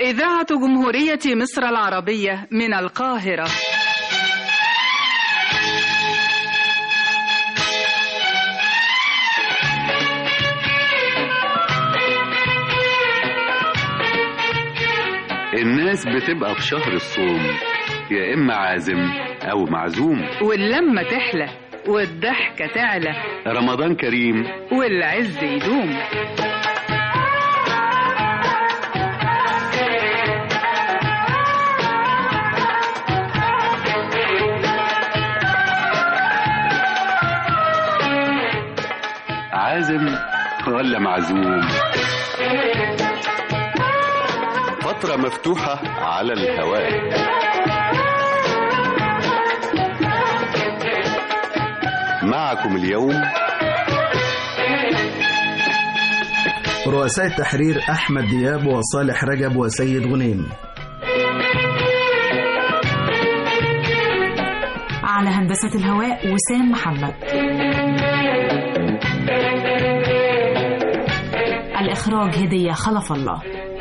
إذاعة جمهورية مصر العربية من القاهرة الناس بتبقى في شهر الصوم يا إما عازم أو معزوم واللمة تحلى والضحكة تعلى رمضان كريم والعز يدوم عازم ولا معزوم فترة مفتوحة على الهواء معكم اليوم رؤساء التحرير أحمد دياب وصالح رجب وسيد غنيم على هندسة الهواء وسام محمد الإخراج هدية خلف الله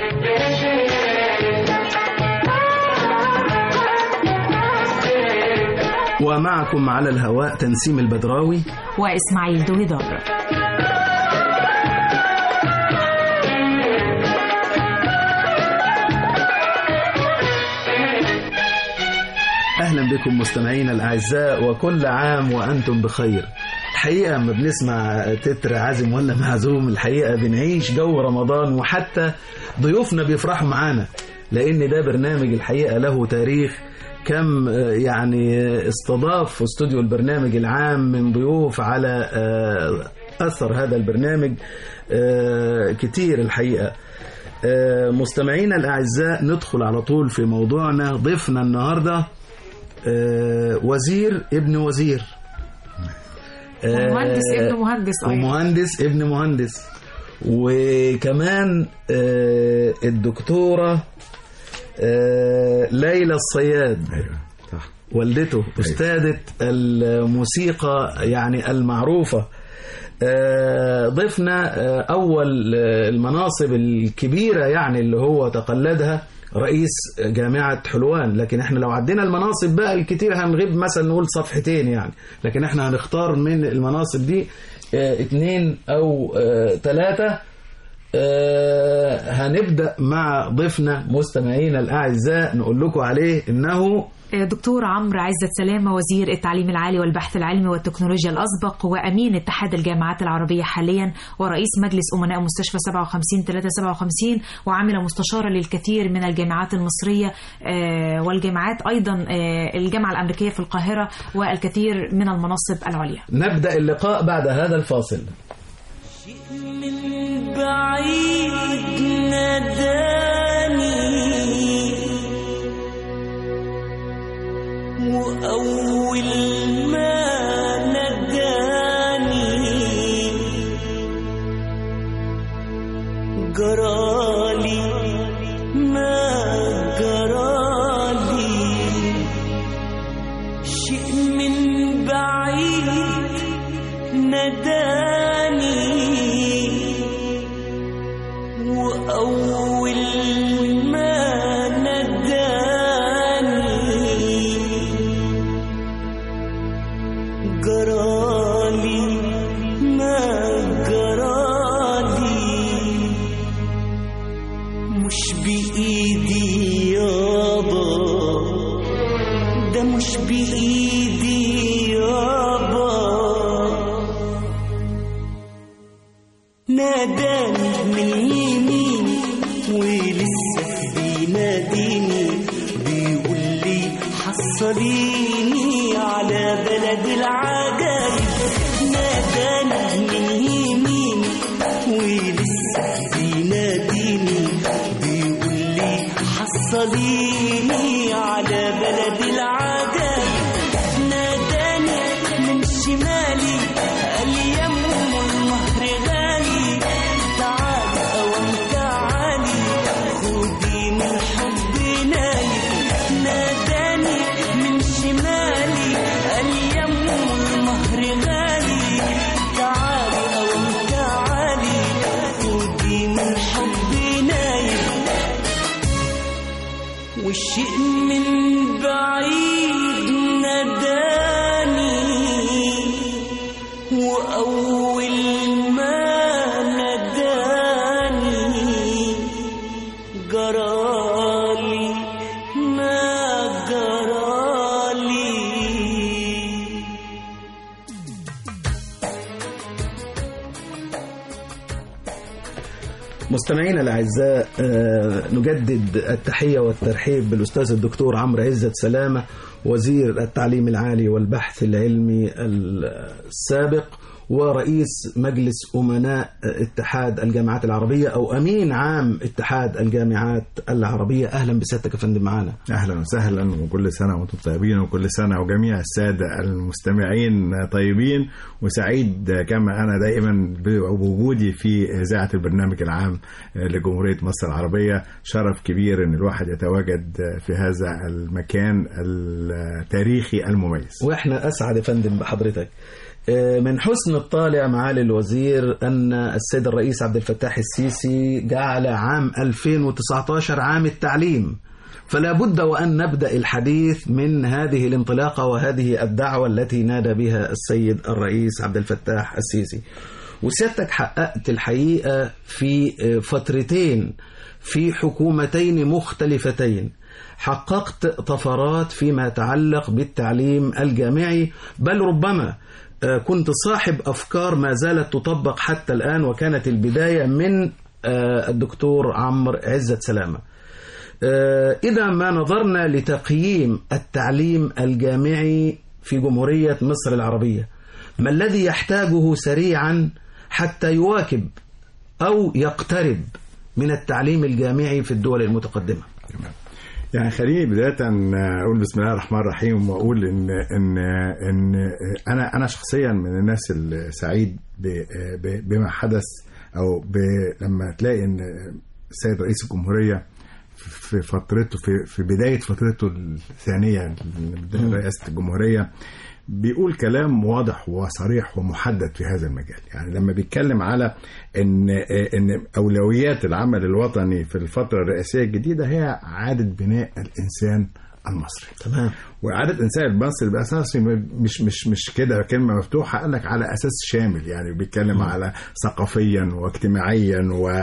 ومعكم على الهواء تنسيم البدراوي وإسماعيل دويدار أهلا بكم مستمعينا الأعزاء وكل عام وأنتم بخير الحقيقة لما بنسمع تتر عازم ولا معزوم الحقيقة بنعيش جو رمضان وحتى ضيوفنا بيفرحوا معانا لأن ده برنامج الحقيقة له تاريخ كم يعني استضاف في استوديو البرنامج العام من ضيوف على أثر هذا البرنامج كتير الحقيقة مستمعينا الأعزاء ندخل على طول في موضوعنا ضيفنا النهاردة وزير ابن وزير ومهندس ابن مهندس أيضا ومهندس ابن مهندس وكمان الدكتورة ليلى الصياد والدته أستاذة الموسيقى يعني المعروفة ضفنا أول المناصب الكبيرة يعني اللي هو تقلدها رئيس جامعة حلوان لكن احنا لو عدينا المناصب بقى الكتير هنغيب مثلا نقول صفحتين يعني لكن احنا هنختار من المناصب دي اه اتنين او اه تلاتة اه هنبدأ مع ضيفنا مستمعينا الأعزاء نقول لكم عليه إنه دكتور عمرو عزت سلامة وزير التعليم العالي والبحث العلمي والتكنولوجيا الأسبق وأمين اتحاد الجامعات العربية حاليا ورئيس مجلس أمناء مستشفى 57 357 وعمل مستشارا للكثير من الجامعات المصرية والجامعات أيضا الجامعة الأمريكية في القاهرة والكثير من المناصب العليا نبدأ اللقاء بعد هذا الفاصل من بعيد ناداني وأول ما نداني جرالي ما جرالي شيء من بعيد نداني وأول ما نداني جرالي ما جرالي مش بإيدي يابا ده مش بإيدي يابا ناداني من يميني ولسه بيناديني بيقول لي حصليني على بلد العجايب ناداني من يميني ولسه بيناديني بيقول لي حصليني على بلد العجايب ناداني من شمالي قال يم النهر غالي تعالي اوام تعالي خدي من حب نايم ناداني من شمالي قال يم النهر غالي تعالي اوام تعالي خدي من حب نايم والشيء من بعيد ناداني وأول ما ناداني جرالي ما جرالي مستمعينا الاعزاء آه، نجدد التحيه والترحيب بالاستاذ الدكتور عمرو عزت سلامه وزير التعليم العالي والبحث العلمي السابق ورئيس مجلس امناء اتحاد الجامعات العربيه او امين عام اتحاد الجامعات العربيه اهلا بسيادتك يا فندم معانا اهلا وسهلا وكل سنه وانتم طيبين وكل سنه وجميع الساده المستمعين طيبين وسعيد كما انا دائما بوجودي في اذاعه البرنامج العام لجمهوريه مصر العربيه شرف كبير ان الواحد يتواجد في هذا المكان التاريخي المميز واحنا اسعد يا فندم بحضرتك آه، من حسن الطالع معالي الوزير أن السيد الرئيس عبد الفتاح السيسي جعل عام 2019 عام التعليم فلا بد وأن نبدأ الحديث من هذه الانطلاقة وهذه الدعوة التي نادى بها السيد الرئيس عبد الفتاح السيسي وسيادتك حققت الحقيقة في آه، فترتين في حكومتين مختلفتين حققت طفرات فيما يتعلق بالتعليم الجامعي بل ربما آه، كنت صاحب أفكار ما زالت تطبق حتى الآن وكانت البداية من آه، الدكتور عمرو عزت سلامة آه، إذا ما نظرنا لتقييم التعليم الجامعي في جمهورية مصر العربية ما الذي يحتاجه سريعا حتى يواكب أو يقترب من التعليم الجامعي في الدول المتقدمة يعني خليني بدايه اقول بسم الله الرحمن الرحيم واقول ان ان ان انا انا شخصيا من الناس السعيد ب- ب- بما حدث او ب- لما تلاقي ان السيد رئيس الجمهوريه في فترته في في بدايه فترته الثانيه رئاسه الجمهوريه بيقول كلام واضح وصريح ومحدد في هذا المجال يعني لما بيتكلم على ان ان اولويات العمل الوطني في الفتره الرئاسيه الجديده هي اعاده بناء الانسان المصري تمام وإعادة إنسان المصري بأساس مش مش مش كده كلمة مفتوحة قال لك على أساس شامل يعني بيتكلم على ثقافيا واجتماعيا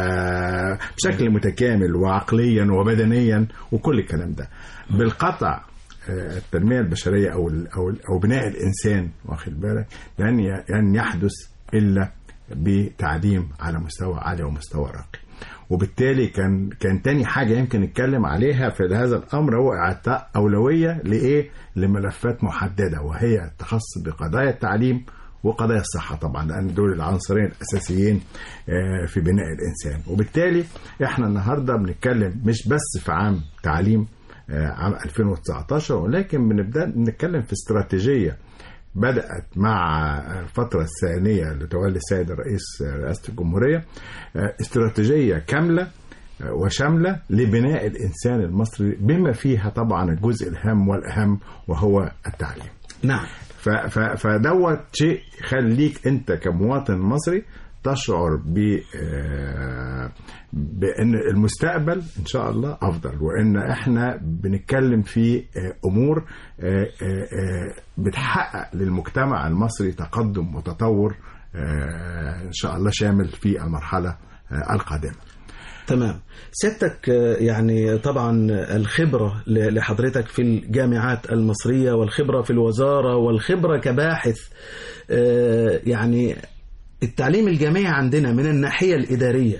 وبشكل متكامل وعقليا وبدنيا وكل الكلام ده بالقطع آه، التنمية البشرية أو ال- أو ال- أو بناء الإنسان واخد بالك لن ي- لن يحدث إلا بتعليم على مستوى عالي ومستوى راقي وبالتالي كان كان تاني حاجه يمكن نتكلم عليها في هذا الامر هو اعطاء اولويه لايه؟ لملفات محدده وهي تخص بقضايا التعليم وقضايا الصحه طبعا لان دول العنصرين الاساسيين آه، في بناء الانسان وبالتالي احنا النهارده بنتكلم مش بس في عام تعليم آه، عام 2019 ولكن بنبدا نتكلم في استراتيجيه بدأت مع الفترة الثانية لتولي السيد الرئيس رئاسة الجمهورية استراتيجية كاملة وشاملة لبناء الإنسان المصري بما فيها طبعا الجزء الهام والأهم وهو التعليم نعم ف- ف- فدوت شيء يخليك انت كمواطن مصري تشعر ب آه، بان المستقبل ان شاء الله افضل وان احنا بنتكلم في آه، امور آه، آه، آه، بتحقق للمجتمع المصري تقدم وتطور آه، ان شاء الله شامل في المرحله آه، القادمه تمام سيادتك آه، يعني طبعا الخبرة ل- لحضرتك في الجامعات المصرية والخبرة في الوزارة والخبرة كباحث آه، يعني التعليم الجامعي عندنا من الناحية الإدارية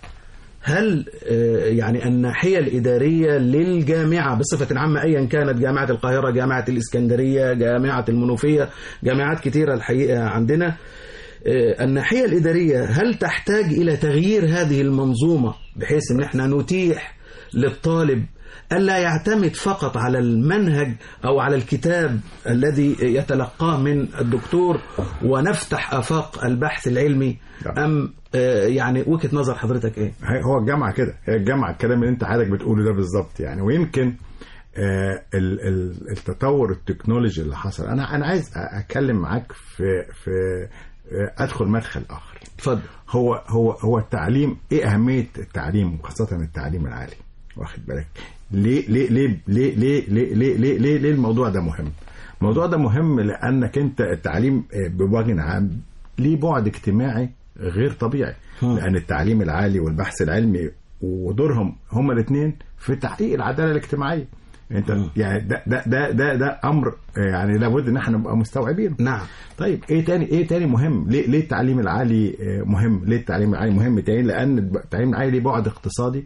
هل آه، يعني الناحية الإدارية للجامعة بصفة عامة أيا كانت جامعة القاهرة جامعة الإسكندرية جامعة المنوفية جامعات كتيرة الحقيقة عندنا آه، الناحية الإدارية هل تحتاج إلى تغيير هذه المنظومة بحيث أن احنا نتيح للطالب ألا يعتمد فقط على المنهج أو على الكتاب الذي يتلقاه من الدكتور ونفتح آفاق البحث العلمي نعم. أم آه، يعني وجهة نظر حضرتك إيه؟ هي- هو الجامعه كده هي الجامعه الكلام اللي انت حضرتك بتقوله ده بالظبط يعني ويمكن آه، ال- ال- التطور التكنولوجي اللي حصل انا انا عايز أ- اتكلم معاك في في آه، ادخل مدخل اخر اتفضل هو هو هو التعليم ايه اهميه التعليم وخاصه التعليم العالي واخد بالك ليه ليه ليه ليه ليه ليه ليه ليه, ليه, ليه الموضوع ده مهم الموضوع ده مهم لانك انت التعليم آه، بوجه عام ليه بعد اجتماعي غير طبيعي لان التعليم العالي والبحث العلمي ودورهم هما الاثنين في تحقيق العداله الاجتماعيه انت يعني ده ده ده ده, ده امر آه، يعني لابد ان احنا نبقى مستوعبينه نعم طيب ايه تاني ايه تاني مهم ليه ليه التعليم العالي آه، مهم ليه التعليم العالي مهم تاني لان التعليم العالي ليه بعد اقتصادي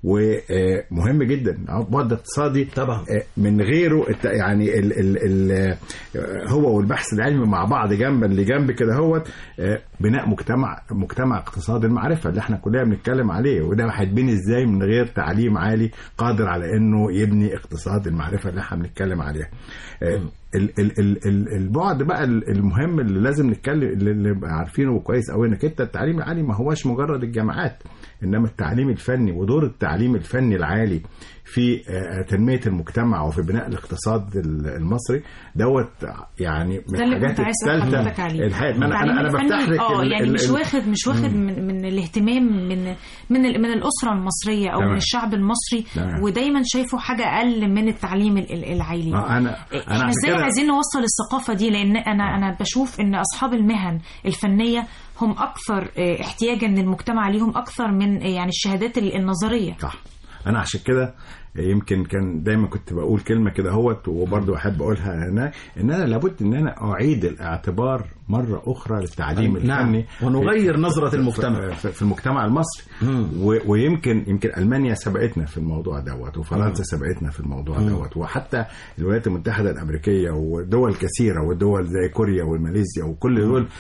ومهم جدا بعد اقتصادي طبعا. آه، من غيره الت- يعني ال ال ال آه، هو والبحث العلمي مع بعض جنبا لجنب كده هو بناء مجتمع مجتمع اقتصادي المعرفه اللي احنا كلنا بنتكلم عليه وده هيتبني ازاي من غير تعليم عالي قادر على انه يبني اقتصاد المعرفه اللي احنا بنتكلم عليها آه، ال- ال- ال- ال- البعد بقى ال- المهم اللي لازم نتكلم اللي اللي نبقى عارفينه كويس قوي انك انت التعليم العالي ما هوش مجرد الجامعات انما التعليم الفني ودور التعليم الفني العالي في آه، تنميه المجتمع وفي بناء الاقتصاد ال- المصري دوت يعني من ده اللي الحاجات كنت عايز اسال الثالثة حضرتك عليه الحقيقة. ما انا التعليم انا, أنا الفني- بفتح لك اه ال- يعني ال- مش ال- واخد مش واخد من, من الاهتمام من من ال- من الاسره المصريه او تمام. من الشعب المصري تمام. ودايما شايفه حاجه اقل من التعليم ال- ال- العالي آه، انا انا احنا عشان ازاي كده عايزين نوصل الثقافه دي لان انا انا بشوف ان اصحاب المهن الفنيه هم اكثر اه، احتياجا للمجتمع ليهم اكثر من اه، يعني الشهادات ال- النظريه صح انا عشان كده يمكن كان دايما كنت بقول كلمه كده اهوت وبرضه احب اقولها هنا ان انا لابد ان انا اعيد الاعتبار مره اخرى للتعليم نعم. الفني ونغير في- نظرة في- المجتمع. في, في المجتمع المصري مم. و- ويمكن يمكن المانيا سبقتنا في الموضوع دوت وفرنسا سبقتنا في الموضوع دوت وحتى الولايات المتحده الامريكيه ودول كثيره ودول زي كوريا وماليزيا وكل دول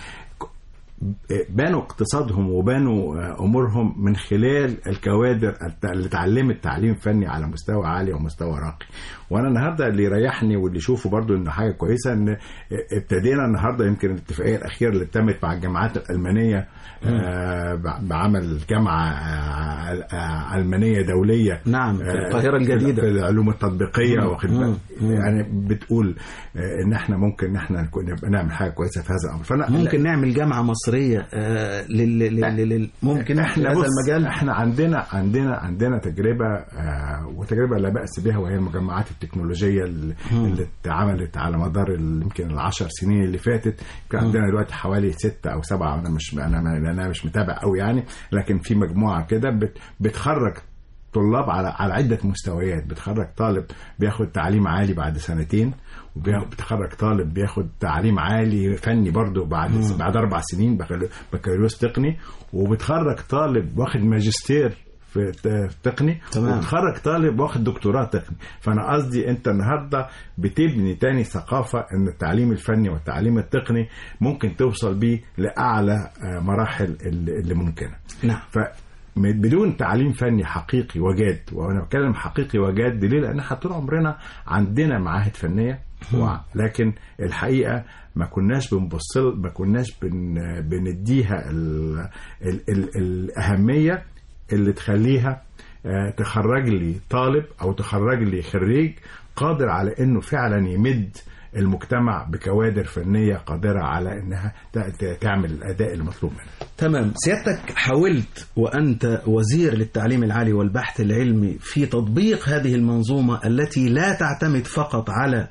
بنوا اقتصادهم وبنوا آه، امورهم من خلال الكوادر الت- اللي اتعلمت تعليم فني على مستوى عالي ومستوى راقي وانا النهارده اللي يريحني واللي يشوفه برضو انه حاجه كويسه ان ابتدينا النهارده يمكن الاتفاقيه الاخيره اللي تمت مع الجامعات الالمانيه آه، ب- بعمل جامعه آه، آه، المانيه دوليه نعم، في آه، القاهرة الجديدة. في العلوم التطبيقيه مم. واخد مم. بالك مم. يعني بتقول آه، ان احنا ممكن ان احنا نكون نبقى نعمل حاجه كويسه في هذا الامر فانا ممكن نعمل جامعة مصرية آه، لل... لل... لل... ممكن في احنا هذا بص المجال احنا عندنا عندنا عندنا تجربه آه وتجربه لا باس بها وهي المجمعات التكنولوجيه اللي, اللي اتعملت على مدار ال- يمكن العشر سنين اللي فاتت كان عندنا دلوقتي حوالي ستة او سبعة انا مش انا انا مش متابع قوي يعني لكن في مجموعه كده بت بتخرج طلاب على على عده مستويات بتخرج طالب بياخد تعليم عالي بعد سنتين وبتخرج طالب بياخد تعليم عالي فني برضه بعد بعد اربع سنين بكالو- بكالوريوس تقني وبتخرج طالب واخد ماجستير في ت- تقني تمام. وبتخرج طالب واخد دكتوراه تقني فانا قصدي انت النهارده بتبني تاني ثقافه ان التعليم الفني والتعليم التقني ممكن توصل بيه لاعلى آه، مراحل اللي اللي ممكنه نعم ف م- بدون تعليم فني حقيقي وجاد وانا بتكلم حقيقي وجاد ليه لان احنا طول عمرنا عندنا معاهد فنيه و- لكن الحقيقه ما كناش بنبص ما كناش بن بنديها ال ال ال الاهميه اللي تخليها آه، تخرج لي طالب او تخرج لي خريج قادر على انه فعلا يمد المجتمع بكوادر فنيه قادره على انها ت- ت- تعمل الاداء المطلوب منها تمام سيادتك حاولت وأنت وزير للتعليم العالي والبحث العلمي في تطبيق هذه المنظومة التي لا تعتمد فقط على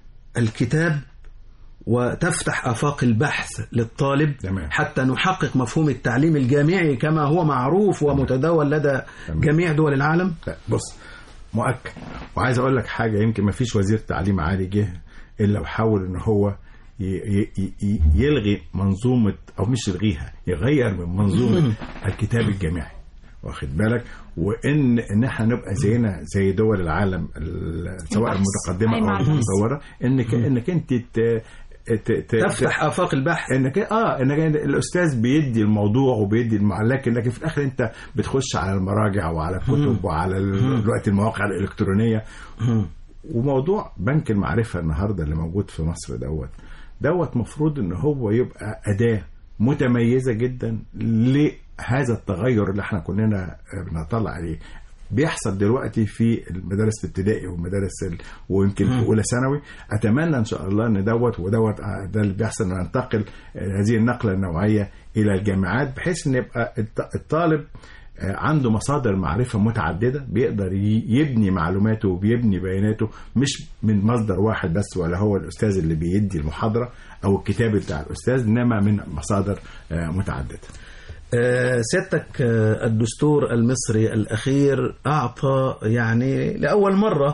الكتاب وتفتح آفاق البحث للطالب تمام. حتى نحقق مفهوم التعليم الجامعي كما هو معروف ومتداول لدى تمام. جميع دول العالم لا بص مؤكد وعايز اقول لك حاجه يمكن ما فيش وزير تعليم عالي جه الا وحاول ان هو ي- ي- ي- يلغي منظومه او مش يلغيها يغير من منظومه الكتاب الجامعي واخد بالك وان ان احنا نبقى زينا زي دول العالم ال- سواء البحث. المتقدمه أي مع او البحث. المتطوره انك انك انت ت- ت- ت- تفتح آفاق البحث انك اه انك الاستاذ بيدي الموضوع وبيدي المع... لكن لكن في الاخر انت بتخش على المراجع وعلى الكتب وعلى ال- دلوقتي المواقع الالكترونيه وموضوع بنك المعرفه النهارده اللي موجود في مصر دوت دوت مفروض ان هو يبقى اداه متميزه جدا لهذا التغير اللي احنا كلنا بنطلع عليه بيحصل دلوقتي في المدارس الابتدائي والمدارس ال... ويمكن في اولى ثانوي اتمنى ان شاء الله ان دوت ودوت آه، ده اللي بيحصل ان ننتقل آه، هذه النقله النوعيه الى الجامعات بحيث ان يبقى الط- الطالب آه، عنده مصادر معرفة متعددة بيقدر ي- يبني معلوماته وبيبني بياناته مش من مصدر واحد بس ولا هو الأستاذ اللي بيدي المحاضرة أو الكتاب بتاع الأستاذ إنما من مصادر آه، متعددة آه، سيادتك آه، الدستور المصري الأخير أعطى يعني لأول مرة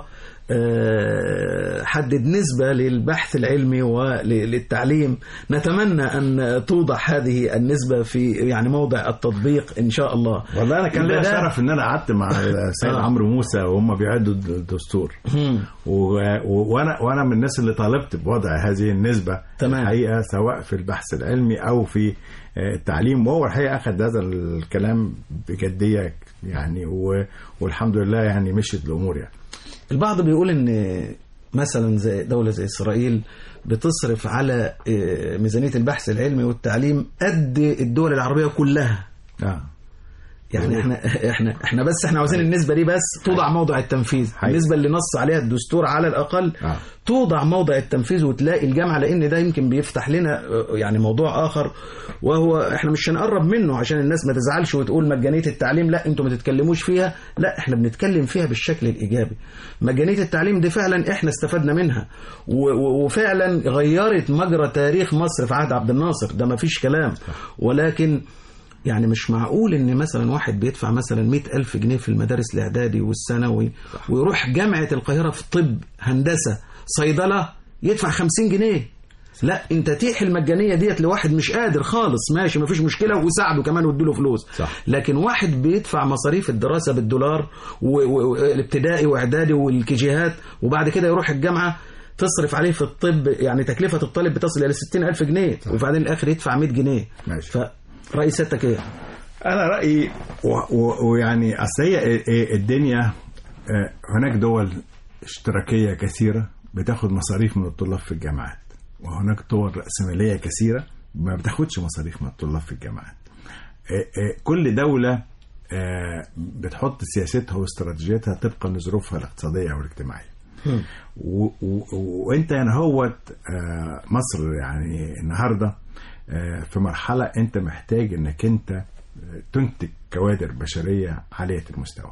آه، حدد نسبة للبحث العلمي وللتعليم نتمنى أن توضح هذه النسبة في يعني موضع التطبيق إن شاء الله والله أنا كان ليا البداية- شرف إن أنا قعدت مع السيد آه. عمرو موسى وهم بيعدوا الدستور مم. و- و- وانا وانا من الناس اللي طالبت بوضع هذه النسبه تمام. الحقيقه سواء في البحث العلمي او في آه، التعليم وهو الحقيقه اخذ هذا الكلام بجديه يعني و- والحمد لله يعني مشيت الامور يعني البعض بيقول ان مثلا زي دولة زي اسرائيل بتصرف على آه، ميزانية البحث العلمي والتعليم قد الدول العربية كلها اه يعني احنا احنا احنا بس احنا عاوزين النسبة دي بس توضع موضع التنفيذ حقيقي. النسبة اللي نص عليها الدستور على الأقل آه. توضع موضع التنفيذ وتلاقي الجامعة لأن ده يمكن بيفتح لنا آه، يعني موضوع آخر وهو احنا مش هنقرب منه عشان الناس ما تزعلش وتقول مجانية التعليم لا انتوا ما تتكلموش فيها لا احنا بنتكلم فيها بالشكل الإيجابي مجانية التعليم دي فعلا احنا استفدنا منها و- و- وفعلا غيرت مجرى تاريخ مصر في عهد عبد الناصر ده ما فيش كلام ولكن يعني مش معقول ان مثلا واحد بيدفع مثلا مئة ألف جنيه في المدارس الإعدادي والثانوي ويروح جامعة القاهرة في طب هندسة صيدلة يدفع خمسين جنيه لا انت تيح المجانية ديت لواحد مش قادر خالص ماشي مفيش مشكلة وساعده كمان واديله فلوس صح. لكن واحد بيدفع مصاريف الدراسة بالدولار والابتدائي واعدادي والكيجيهات وبعد كده يروح الجامعة تصرف عليه في الطب يعني تكلفة الطالب بتصل إلى 60 ألف جنيه وبعدين الآخر يدفع 100 جنيه ماشي. فرأي سيادتك إيه؟ انا رايي و- و- ويعني اصل هي إيه الدنيا آه، هناك دول اشتراكيه كثيره بتاخد مصاريف من الطلاب في الجامعات وهناك دول راسماليه كثيره ما بتاخدش مصاريف من الطلاب في الجامعات آه، آه، كل دوله آه، بتحط سياستها واستراتيجيتها طبقا لظروفها الاقتصاديه والاجتماعيه و- و- وانت يعني هوت آه، مصر يعني النهارده آه، في مرحله انت محتاج انك انت آه، تنتج كوادر بشريه عاليه المستوى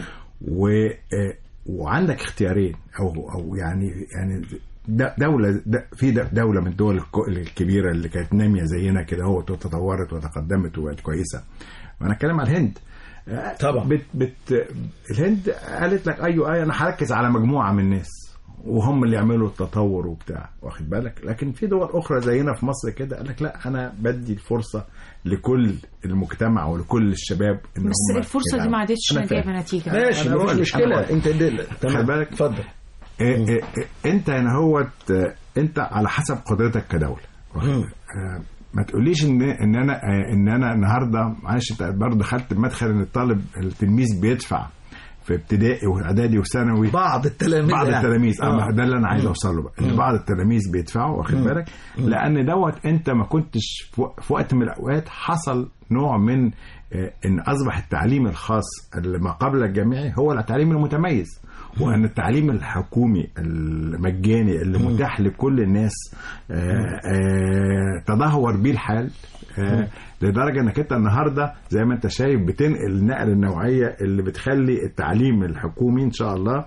و آه، وعندك اختيارين او او يعني يعني د- دولة د- في د- دولة من الدول الك- الكبيرة اللي كانت نامية زينا كده هو وتطورت وتقدمت وبقت كويسة وأنا أتكلم على الهند آه، طبعا. بت بت الهند قالت لك أيوه أيوه أنا هركز على مجموعة من الناس وهم اللي يعملوا التطور وبتاع واخد بالك لكن في دول اخرى زينا في مصر كده قال لك لا انا بدي الفرصه لكل المجتمع ولكل الشباب ان بس هم الفرصه دي يلعبوا. ما عادتش أنا فاهم. جايبه نتيجه ماشي أنا مفيش بقول- أنا مشكلة بقول. أنت دل... تمام خلي بالك. اتفضل إيه إيه إيه انت هنا هوت آه، انت على حسب قدرتك كدوله واخد مم. بالك؟ آه، ما تقوليش ان ان انا آه، ان انا النهارده معلش انت برضه دخلت بمدخل ان الطالب التلميذ بيدفع في ابتدائي واعدادي وثانوي بعض التلاميذ بعض يعني. التلاميذ اه آه. ده اللي انا عايز اوصل له بقى ان بعض التلاميذ بيدفعوا واخد بالك لان دوت انت ما كنتش في وق- في وقت من الاوقات حصل نوع من آه، ان اصبح التعليم الخاص اللي ما قبل الجامعي هو التعليم المتميز وان التعليم الحكومي المجاني اللي متاح لكل الناس آه، آه، تدهور بيه الحال آه، لدرجه انك انت النهارده زي ما انت شايف بتنقل النقله النوعيه اللي بتخلي التعليم الحكومي ان شاء الله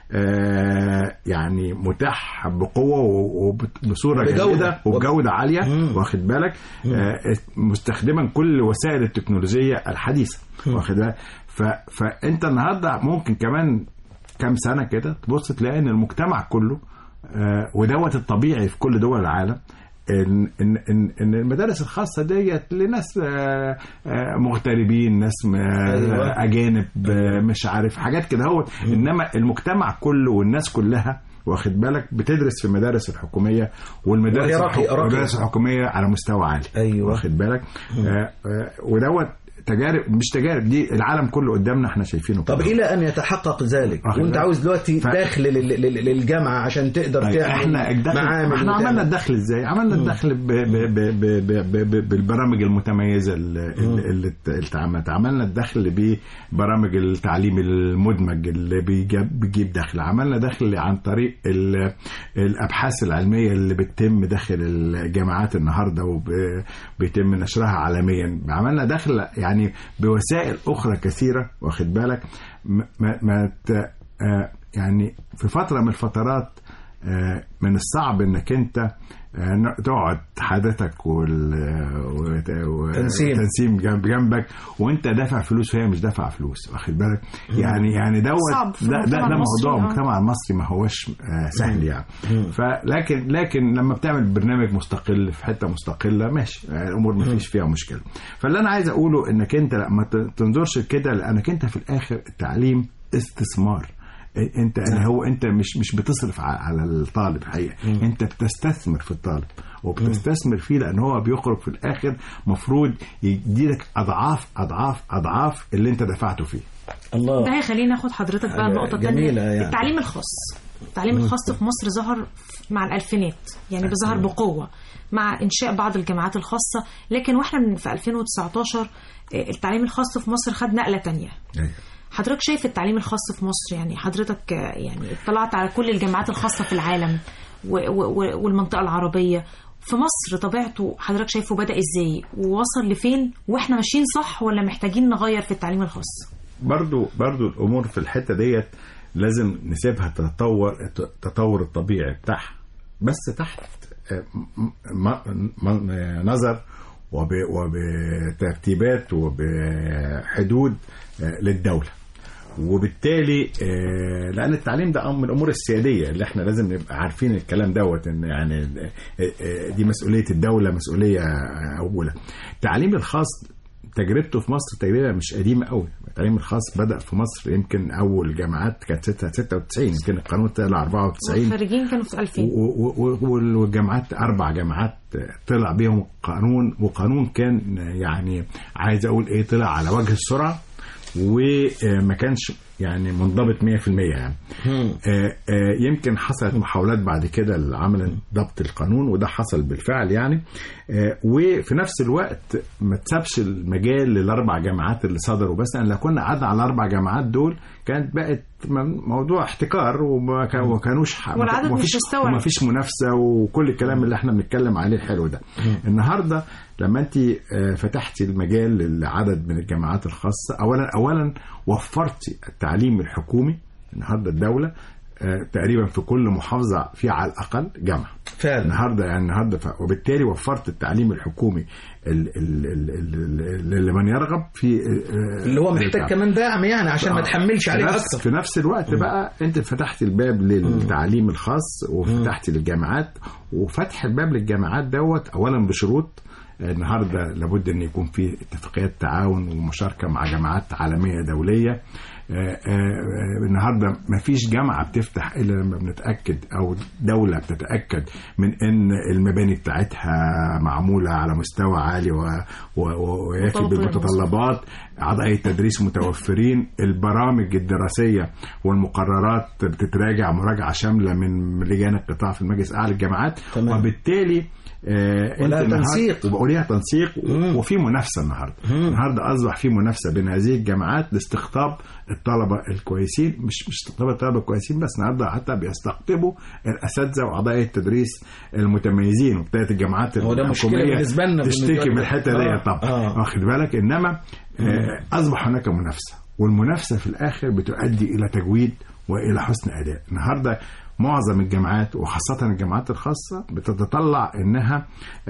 آه، يعني متاح بقوه وبصوره بجودة. جيده وبجوده عاليه مم. واخد بالك آه، مستخدما كل وسائل التكنولوجيه الحديثه واخد بالك ف- فانت النهارده ممكن كمان كام سنه كده تبص تلاقي ان المجتمع كله آه، ودوت الطبيعي في كل دول العالم ان ان ان, إن المدارس الخاصه ديت لناس آه، آه، مغتربين ناس م- أيوة. اجانب آه، مش عارف حاجات كده هو انما المجتمع كله والناس كلها واخد بالك بتدرس في المدارس الحكوميه والمدارس وهي راقية- الحك- راقية. المدارس الحكوميه على مستوى عالي أيوة. واخد بالك آه، آه، ودوت تجارب مش تجارب دي العالم كله قدامنا احنا شايفينه طب كله. الى ان يتحقق ذلك واخد وانت بالك؟ عاوز دلوقتي ف- داخل لل- لل- للجامعه عشان تقدر طيب تعمل احنا الدخل معامل احنا وتعمل- عملنا الدخل ازاي؟ عملنا الدخل ب ب ب ب ب ب ب بالبرامج المتميزه اللي, اللي ات- اللي اتعملت، عملنا الدخل ببرامج التعليم المدمج اللي بيجيب, بيجيب دخل، عملنا دخل عن طريق ال- الابحاث العلميه اللي بتتم داخل الجامعات النهارده وبيتم نشرها عالميا، عملنا دخل يعني يعني بوسائل اخرى كثيره واخد بالك ما, ما- ما ت- آه، يعني في فتره من الفترات آه، من الصعب انك انت آه، ن- تقعد حضرتك وال وت- و- تنسيم. تنسيم جنب جنبك وانت دافع فلوس وهي مش دافعه فلوس واخد بالك يعني يعني دوت صعب في ده, ده, المجتمع ده المصري، موضوع آه. المجتمع المصري ما هوش آه، سهل يعني فلكن لكن لما بتعمل برنامج مستقل في حته مستقله ماشي آه، الامور ما فيش فيها مشكله فاللي انا عايز اقوله انك انت لا ما ت- تنظرش كده لانك انت في الاخر التعليم استثمار انت هو انت مش مش بتصرف ع- على الطالب حقيقه انت بتستثمر في الطالب وبتستثمر فيه لان هو بيخرج في الاخر مفروض يديلك اضعاف اضعاف اضعاف اللي انت دفعته فيه الله ده هيخليني اخد حضرتك بقى حاجة النقطه جميلة الثانيه يعني. التعليم الخاص التعليم الخاص في مصر ظهر مع الالفينات يعني بظهر بقوه مع انشاء بعض الجامعات الخاصه لكن واحنا من في 2019 آه، التعليم الخاص في مصر خد نقله تانية حضرتك شايف التعليم الخاص في مصر يعني حضرتك آه، يعني اطلعت على كل الجامعات الخاصه في العالم و- و- و- والمنطقه العربيه في مصر طبيعته حضرتك شايفه بدأ ازاي ووصل لفين واحنا ماشيين صح ولا محتاجين نغير في التعليم الخاص برضو برضو الامور في الحته ديت لازم نسيبها تتطور التطور الطبيعي بتاعها بس تحت آه، م- م- م- نظر وب- وبترتيبات وبحدود آه، للدوله وبالتالي آه، لان التعليم ده أمر من الامور السياديه اللي احنا لازم نبقى عارفين الكلام دوت ان يعني آه، آه، دي مسؤوليه الدوله مسؤوليه آه، اولى التعليم الخاص تجربته في مصر تجربه مش قديمه قوي التعليم الخاص بدا في مصر يمكن اول جامعات كانت 96 يمكن القانون طلع 94 والخريجين كانوا في 2000 و- و- و- والجامعات اربع جامعات طلع بيهم قانون وقانون كان يعني عايز اقول ايه طلع على وجه السرعه وما كانش يعني منضبط 100% يعني آه، آه، يمكن حصلت محاولات بعد كده لعمل ضبط القانون وده حصل بالفعل يعني آه، وفي نفس الوقت ما تسابش المجال للاربع جامعات اللي صدروا بس لان لو كنا قعدنا على الاربع جامعات دول كانت بقت م- موضوع احتكار وما كان- وما كانوش ح- والعدد ما مش فيش- مستوعب. وما فيش منافسه وكل الكلام اللي احنا بنتكلم عليه الحلو ده النهارده لما انت آه، فتحتي المجال لعدد من الجامعات الخاصه اولا اولا وفرتي التعليم الحكومي النهارده الدوله آه، تقريبا في كل محافظه في على الاقل جامعه فعلا النهارده يعني النهارده ف... وبالتالي وفرت التعليم الحكومي ال... ال... ال... ال... ال... لمن يرغب في آه، اللي هو محتاج التعليم. كمان دعم يعني عشان ما آه. تحملش عليه في نفس, اكتر في نفس الوقت بقى انت فتحت الباب للتعليم الخاص وفتحت للجامعات وفتح الباب للجامعات دوت اولا بشروط النهارده لابد ان يكون في اتفاقيات تعاون ومشاركه مع جامعات عالميه دوليه آه، آه، النهارده ما فيش جامعه بتفتح الا لما بنتاكد او دوله بتتاكد من ان المباني بتاعتها معموله على مستوى عالي و- و- و- ويكفي مطابق بالمتطلبات اعضاء التدريس متوفرين البرامج الدراسيه والمقررات بتتراجع مراجعه شامله من لجان القطاع في المجلس الاعلى للجامعات تمام. وبالتالي آه ولها انت النهاردة- تنسيق. وليها تنسيق مم. وفي منافسه النهارده النهارده اصبح في منافسه بين هذه الجامعات لاستقطاب الطلبه الكويسين مش مش استقطاب الطلبه الكويسين بس النهارده حتى بيستقطبوا الاساتذه واعضاء التدريس المتميزين وابتدت الجامعات هو ده مشكلة الحكوميه بالنسبة لنا تشتكي بالنسبة من لنا. الحته آه، دي طبعا آه. واخد بالك انما آه، اصبح هناك منافسه والمنافسه في الاخر بتؤدي الى تجويد والى حسن اداء النهارده معظم الجامعات وخاصه الجامعات الخاصه بتتطلع انها آه،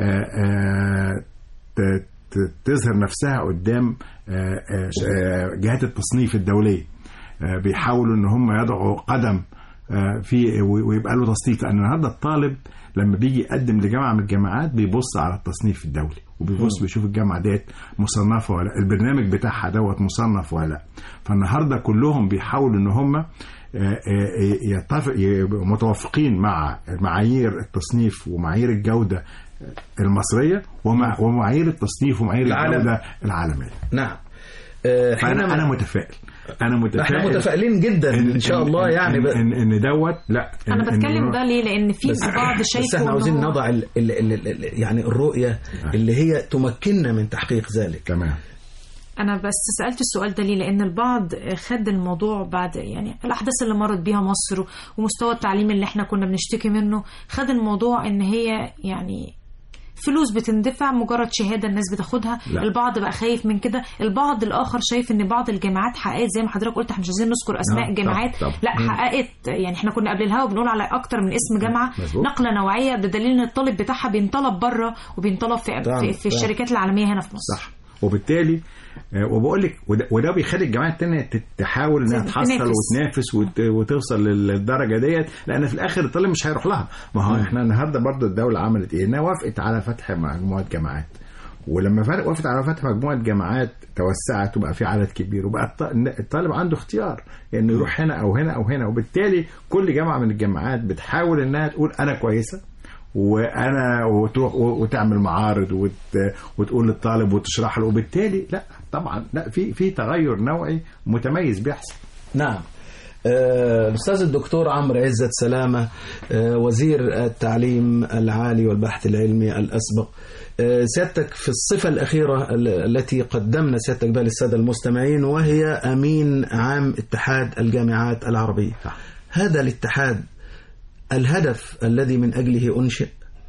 آه، ت- ت- تظهر نفسها قدام آه، آه، آه، جهات التصنيف الدوليه آه، بيحاولوا ان هم يضعوا قدم آه، في و- ويبقى له تصنيف لان النهارده الطالب لما بيجي يقدم لجامعه من الجامعات بيبص على التصنيف الدولي وبيبص بيشوف الجامعه ديت مصنفه ولا لا، البرنامج بتاعها دوت مصنف ولا لا فالنهارده كلهم بيحاولوا ان هم آه، آه، يتفق يبقوا متوافقين مع معايير التصنيف ومعايير الجوده المصريه ومع ومعايير التصنيف ومعايير العالم. الجوده العالميه نعم آه، فانا حينما- انا متفائل انا متفائل احنا متفائلين جدا ان شاء الله يعني ان, بقى. إن, إن دوت لا انا إن- إن بتكلم هو- ده ليه لان في بس, البعض شايفه بس احنا إن عاوزين هو- نضع ال ال ال ال يعني الرؤية اللي هي تمكننا من تحقيق ذلك تمام انا بس سالت السؤال ده ليه لان البعض خد الموضوع بعد يعني الاحداث اللي مرت بيها مصر ومستوى التعليم اللي احنا كنا بنشتكي منه خد الموضوع ان هي يعني فلوس بتندفع مجرد شهاده الناس بتاخدها لا. البعض بقى خايف من كده البعض الاخر شايف ان بعض الجامعات حققت زي ما حضرتك قلت احنا مش عايزين نذكر اسماء آه، جامعات طبعا، طبعا. لا مم. حققت يعني احنا كنا قبل الهوا بنقول على اكتر من اسم جامعه مظبوط. نقله نوعيه ده دليل ان الطالب بتاعها بينطلب بره وبينطلب في, طبعا، في, في طبعا. الشركات العالميه هنا في مصر صح وبالتالي آه، وبقول لك وده, وده بيخلي الجامعات التانية تت- تحاول انها تنافس. تحصل وتنافس وت- وتوصل للدرجه ديت لان في الاخر الطالب مش هيروح لها ما هو احنا النهارده برضو الدوله عملت ايه؟ انها وافقت على فتح مجموعه جامعات ولما فرق وافقت على فتح مجموعه جامعات توسعت وبقى في عدد كبير وبقى الط- الطالب عنده اختيار انه يروح هنا او هنا او هنا وبالتالي كل جامعه من الجامعات بتحاول انها تقول انا كويسه وانا وتروح وتعمل معارض وت... وتقول للطالب وتشرح له وبالتالي لا طبعا لا في في تغير نوعي متميز بيحصل نعم آه، الأستاذ الدكتور عمرو عزت سلامة آه، وزير التعليم العالي والبحث العلمي الأسبق آه، سيادتك في الصفة الأخيرة ال- التي قدمنا سيادتك بها للسادة المستمعين وهي أمين عام اتحاد الجامعات العربية هذا الاتحاد الهدف الذي من أجله أنشئ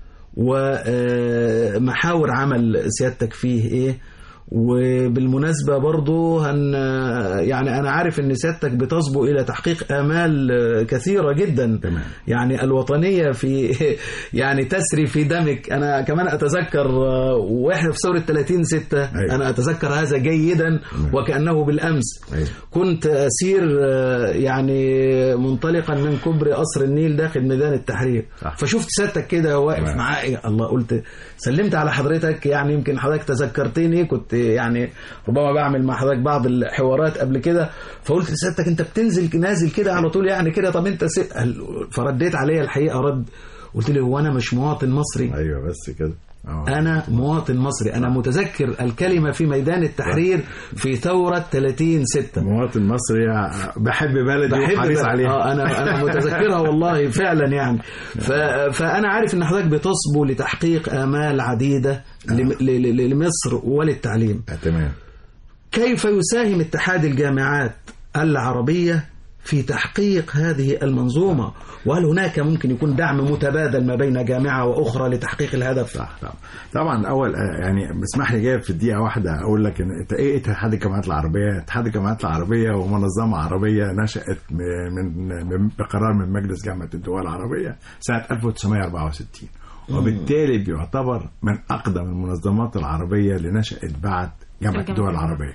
ومحاور عمل سيادتك فيه إيه وبالمناسبة برضو هن يعني أنا عارف أن سيادتك بتصبو إلى تحقيق آمال كثيرة جدا تمام. يعني الوطنية في يعني تسري في دمك أنا كمان أتذكر وإحنا في ثورة 30 ستة أيوة. أنا أتذكر هذا جيدا وكأنه بالأمس أيوة. كنت أسير يعني منطلقا من كوبري قصر النيل داخل ميدان التحرير صح. فشفت سيادتك كده واقف تمام. معايا الله قلت سلمت على حضرتك يعني يمكن حضرتك تذكرتني كنت يعني ربما بعمل مع حضرتك بعض الحوارات قبل كده فقلت لسيادتك انت بتنزل نازل كده على طول يعني كده طب انت س... فرديت عليا الحقيقه رد قلت لي هو انا مش مواطن مصري ايوه بس كده آه. أنا مواطن مصري أنا متذكر الكلمة في ميدان التحرير في ثورة 30 ستة مواطن مصري بحب بلدي وحريص بقى- عليها اه انا انا متذكرها والله فعلا يعني ف... فانا عارف ان حضرتك بتصبو لتحقيق امال عديده لم... ل... ل... لمصر وللتعليم آه، تمام كيف يساهم اتحاد الجامعات العربيه في تحقيق هذه المنظومه وهل هناك ممكن يكون دعم متبادل ما بين جامعه واخرى لتحقيق الهدف صح طبعا طبعا اول آه، يعني اسمح لي جاي في دقيقه واحده اقول لك ان إنت ايه اتحاد الجامعات العربيه؟ اتحاد الجامعات العربيه ومنظمه عربيه نشات م- من من بقرار من مجلس جامعه الدول العربيه سنه 1964 وبالتالي بيعتبر من اقدم المنظمات العربيه اللي نشات بعد جامعه الجامعة الدول العربيه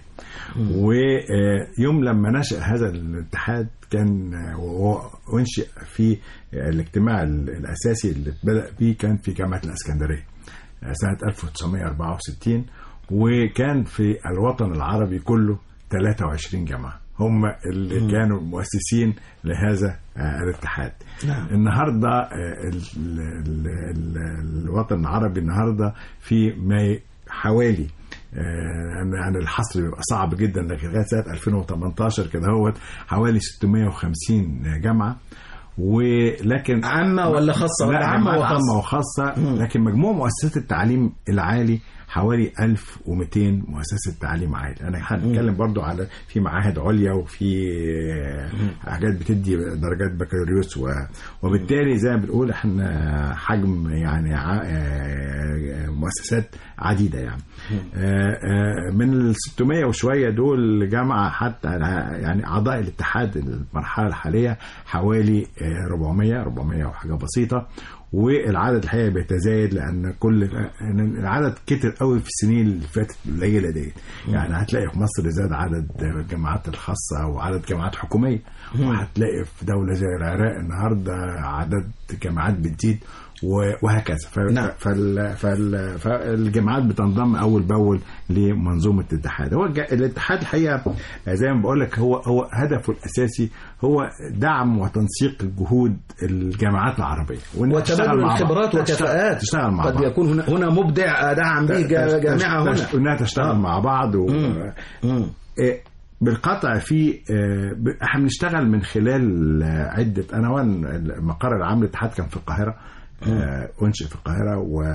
ويوم لما نشأ هذا الاتحاد كان آه، و- وانشئ في آه، الاجتماع ال- الأساسي اللي بدأ بيه كان في جامعة الإسكندرية آه، سنة 1964 وكان في الوطن العربي كله 23 جامعة هم اللي كانوا مؤسسين لهذا آه، الاتحاد نعم. النهارده آه، ال- ال- ال- الوطن العربي النهارده في ما ي- حوالي آه، يعني الحصر بيبقى صعب جدا لكن لغايه سنه 2018 كده هو حوالي 650 جامعه ولكن عامة ولا خاصة؟ لا ولا عامة عامة وخاصة؟ وخاصة لكن مجموع مؤسسات التعليم العالي حوالي 1200 مؤسسة تعليم عالي أنا هنتكلم برضو على في معاهد عليا وفي آه، حاجات بتدي درجات بكالوريوس و- وبالتالي زي ما بنقول احنا حجم يعني ع- آه، مؤسسات عديدة يعني آه، آه، من ال 600 وشوية دول جامعة حتى يعني أعضاء الاتحاد المرحلة الحالية حوالي آه، 400 400 وحاجة بسيطة والعدد الحقيقه بيتزايد لان كل لأن العدد كتر قوي في السنين اللي فاتت القليله ديت يعني هتلاقي في مصر زاد عدد الجامعات الخاصه وعدد جامعات حكوميه وهتلاقي في دوله زي العراق النهارده عدد جامعات بتزيد و- وهكذا ف- نعم. فال... فال... فالجامعات بتنضم اول باول لمنظومه الاتحاد هو الج... الاتحاد الحقيقه زي ما بقول لك هو هو هدفه الاساسي هو دعم وتنسيق جهود الجامعات العربيه وإنها تشتغل وتبادل مع بعض. الخبرات تشتغل- وكفاءات تشتغل مع قد بعض يكون هنا هنا مبدع دعم به جا- جامعة هنا تش- انها تشتغل آه. مع بعض و... مم. إيه، بالقطع في آه، ب- احنا بنشتغل من خلال آه، عده عناوين المقر العام للاتحاد كان في القاهره آه، أنشئ في القاهرة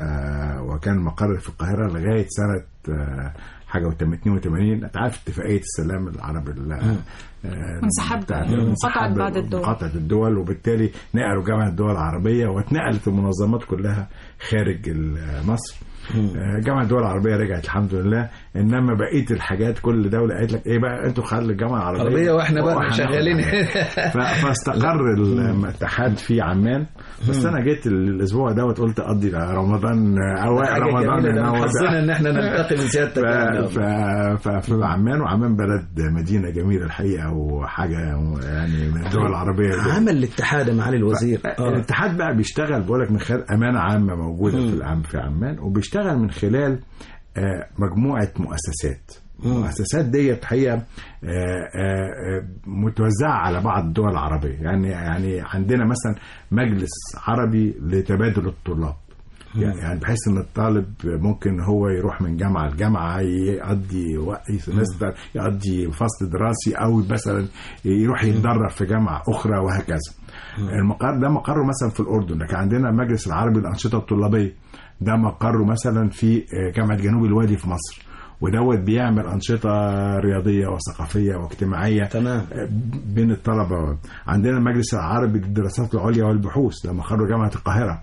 و- وكان مقر في القاهرة لغاية سنة آه، حاجة و 82 انت عارف اتفاقية السلام العربي ال- آه، وانسحب- بتاعت- انقطعت انسحاب بعض الدول. انقطعت الدول وبالتالي نقلوا جامعة الدول العربية واتنقلت المنظمات كلها خارج ال- مصر آه، جامعة الدول العربية رجعت الحمد لله انما بقيه الحاجات كل دوله قالت لك ايه بقى انتوا خلوا الجامعه العربيه عربية وإحنا بقى وإحنا شغالين. ف- فاستقر الاتحاد في عمان بس انا جيت الاسبوع دوت قلت اقضي رمضان اوائل حاجة رمضان جميلة ده هنا من هو حظنا ده. ان احنا نلتقي من سيادتك يعني. ف... ف... ف... في عمان وعمان بلد مدينه جميله الحقيقه وحاجه يعني من الدول العربيه دي. عمل الاتحاد يا معالي الوزير آه. الاتحاد بقى بيشتغل بقولك من خلال امانه عامه موجوده في العام في عمان وبيشتغل من خلال آه، مجموعه مؤسسات المؤسسات ديت حقيقه آه، آه، آه، متوزعه على بعض الدول العربيه يعني يعني عندنا مثلا مجلس عربي لتبادل الطلاب يعني يعني بحيث ان الطالب ممكن هو يروح من جامعه لجامعه يقضي وقت سمستر يقضي فصل دراسي او مثلا يروح يتدرب في جامعه اخرى وهكذا. المقر ده مقره مثلا في الاردن لكن عندنا المجلس العربي للانشطه الطلابيه ده مقره مثلا في جامعه جنوب الوادي في مصر ودوت بيعمل انشطه رياضيه وثقافيه واجتماعيه تمام. بين الطلبه عندنا المجلس العربي للدراسات العليا والبحوث ده مقر جامعه القاهره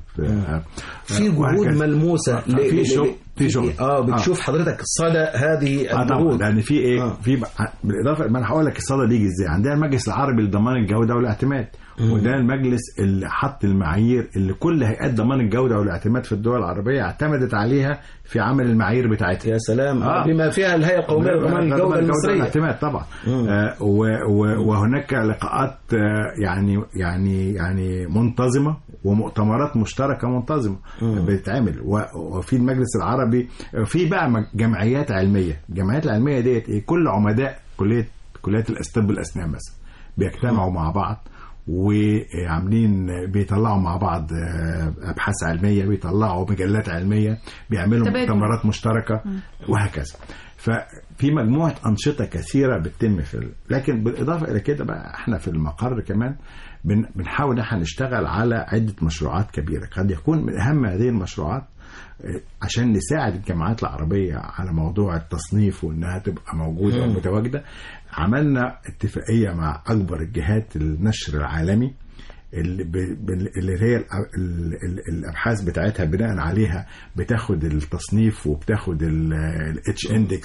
في جهود وهكذا. ملموسه ل- في ل- شغل ل- في شغل اه بتشوف حضرتك صدى هذه اه طبعا الجهود لان في ايه آه. في بقى- بالاضافه ما انا هقول لك الصدى بيجي ازاي عندنا المجلس العربي لضمان الجوده والاعتماد وده المجلس اللي حط المعايير اللي كل هيئات ضمان الجوده والاعتماد في الدول العربيه اعتمدت عليها في عمل المعايير بتاعتها يا سلام آه. بما فيها الهيئه القوميه لضمان الجوده المصريه الاعتماد طبعا آه و- و- وهناك لقاءات آه يعني يعني يعني منتظمه ومؤتمرات مشتركه منتظمه بتتعمل و- وفي المجلس العربي في بقى مج- جمعيات علميه الجمعيات العلميه ديت ايه كل عمداء كليه كليات الطب الاسنان مثلا بيجتمعوا مع بعض وعاملين بيطلعوا مع بعض آه، ابحاث علميه بيطلعوا مجلات علميه بيعملوا تبادل. مؤتمرات مشتركه وهكذا ففي مجموعه انشطه كثيره بتتم في ال... لكن بالاضافه الى كده بقى احنا في المقر كمان بن... بنحاول ان احنا نشتغل على عده مشروعات كبيره قد يكون من اهم هذه المشروعات آه، عشان نساعد الجامعات العربيه على موضوع التصنيف وانها تبقى موجوده ومتواجده عملنا اتفاقيه مع اكبر الجهات النشر العالمي اللي, ب... ب- اللي هي الأ- ال... ال... الابحاث بتاعتها بناء عليها بتاخد التصنيف وبتاخد الاتش اندكس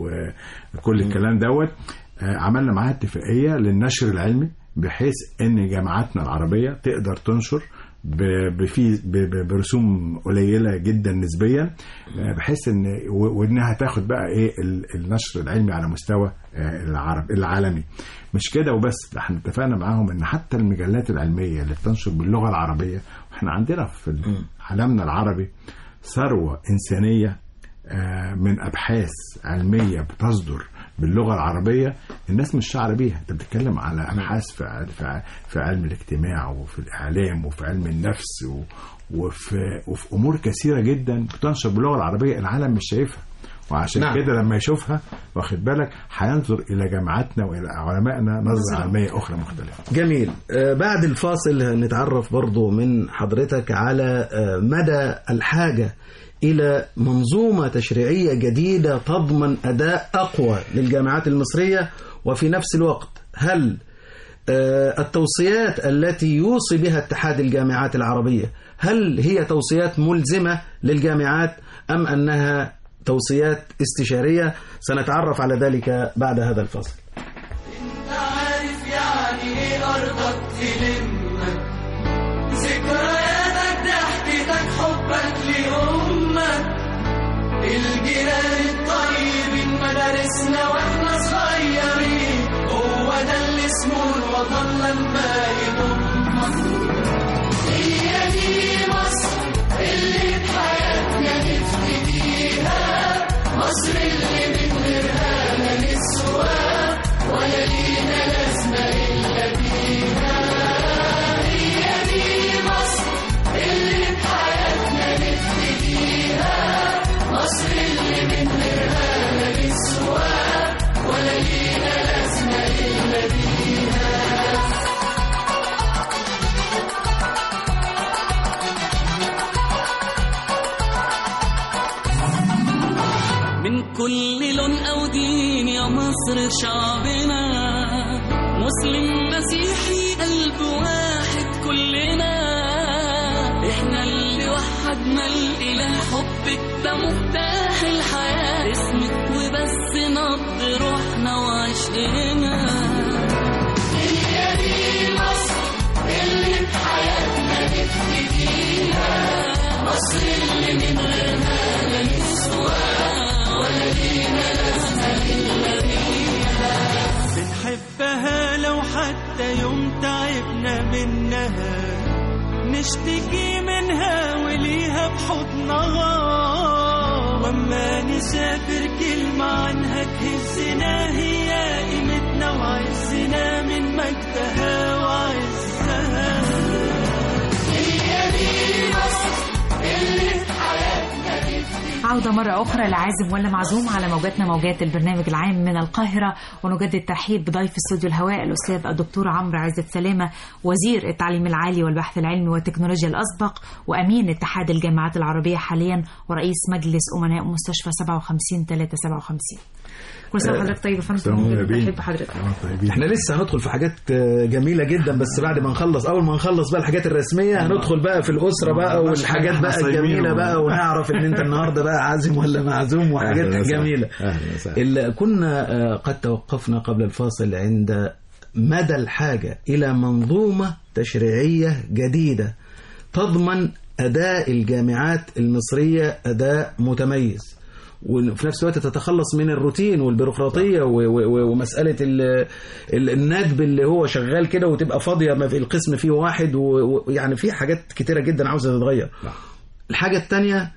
وكل الكلام دوت آه، عملنا معاها اتفاقيه للنشر العلمي بحيث ان جامعاتنا العربيه تقدر تنشر ب- بفي ب- ب- برسوم قليله جدا نسبيا آه، بحيث ان و- وانها تاخد بقى ايه ال- النشر العلمي على مستوى آه، العرب العالمي مش كده وبس ده احنا اتفقنا معاهم ان حتى المجلات العلميه اللي بتنشر باللغه العربيه واحنا عندنا في عالمنا العربي ثروه انسانيه آه، من ابحاث علميه بتصدر باللغه العربيه الناس مش شعر بيها انت بتتكلم على ابحاث في ع- في ع- في علم الاجتماع وفي الاعلام وفي علم النفس و- وفي وفي امور كثيره جدا بتنشر باللغه العربيه العالم مش شايفها وعشان نعم. نعم. كده لما يشوفها واخد بالك هينظر الى جامعاتنا والى علمائنا نظره علميه اخرى مختلفه جميل آه، بعد الفاصل نتعرف برضو من حضرتك على آه، مدى الحاجة إلى منظومة تشريعية جديدة تضمن أداء أقوى للجامعات المصرية وفي نفس الوقت هل آه، التوصيات التي يوصي بها اتحاد الجامعات العربية هل هي توصيات ملزمة للجامعات أم أنها توصيات استشارية سنتعرف على ذلك بعد هذا الفاصل عارف يعني ايه ارضك تلمك ذكرياتك ضحكتك حبك لامك الجيران الطيبين مدارسنا واحنا صغيرين هو ده اللي اسمه الوطن لما يضمك هي دي مصر اللي بحياتنا نفتديها مصر اللي من غيرها لا نسوى ولا لينا لازمة إلا بيها هي دي مصر اللي بحياتنا نفتديها مصر اللي من غيرها لا نسوى ولا لينا لازمة إلا بيها موجودين يا مصر شعبنا مسلم مسيحي قلب واحد كلنا احنا اللي وحدنا الاله حبك ده مفتاح الحياة اسمك وبس نبض روحنا وعشقنا هي دي مصر اللي بحياتنا نبتديها مصر اللي من غيرها لا نسوى ولا لينا لازمة إلا بيها بنحبها لو حتى يوم تعبنا منها نشتكي منها وليها بحضنها واما نسافر كلمة عنها تهزنا هي قيمتنا وعزنا من مجدها وعزها هي دي مصر اللي في حياتنا نفتكر عودة مرة أخرى لعازم ولا معزوم على موجاتنا موجات البرنامج العام من القاهرة ونجدد ترحيب بضيف استوديو الهواء الأستاذ الدكتور عمرو عزت سلامة وزير التعليم العالي والبحث العلمي والتكنولوجيا الأسبق وأمين اتحاد الجامعات العربية حاليا ورئيس مجلس أمناء مستشفى 57 357 كل سنة وحضرتك طيب يا فندم سلام طيبين. بحب حضرتك آه، طيبين. احنا لسه هندخل في حاجات آه، جميلة جدا بس بعد ما نخلص اول ما نخلص بقى الحاجات الرسمية هندخل بقى في الأسرة بقى مش والحاجات حاجة بقى احنا صايمين الجميلة و- بقى ونعرف ان انت النهاردة بقى عازم ولا معزوم وحاجات أهلاً وسهلاً. جميلة أهلاً وسهلاً. اللي كنا آه، قد توقفنا قبل الفاصل عند مدى الحاجة إلى منظومة تشريعية جديدة تضمن أداء الجامعات المصرية أداء متميز وفي نفس الوقت تتخلص من الروتين والبيروقراطية و- و- و- ومسألة ال- ال- الندب اللي هو شغال كده وتبقى فاضية ما في القسم فيه واحد و- ويعني في حاجات كتيرة جدا عاوزة تتغير الحاجة الثانية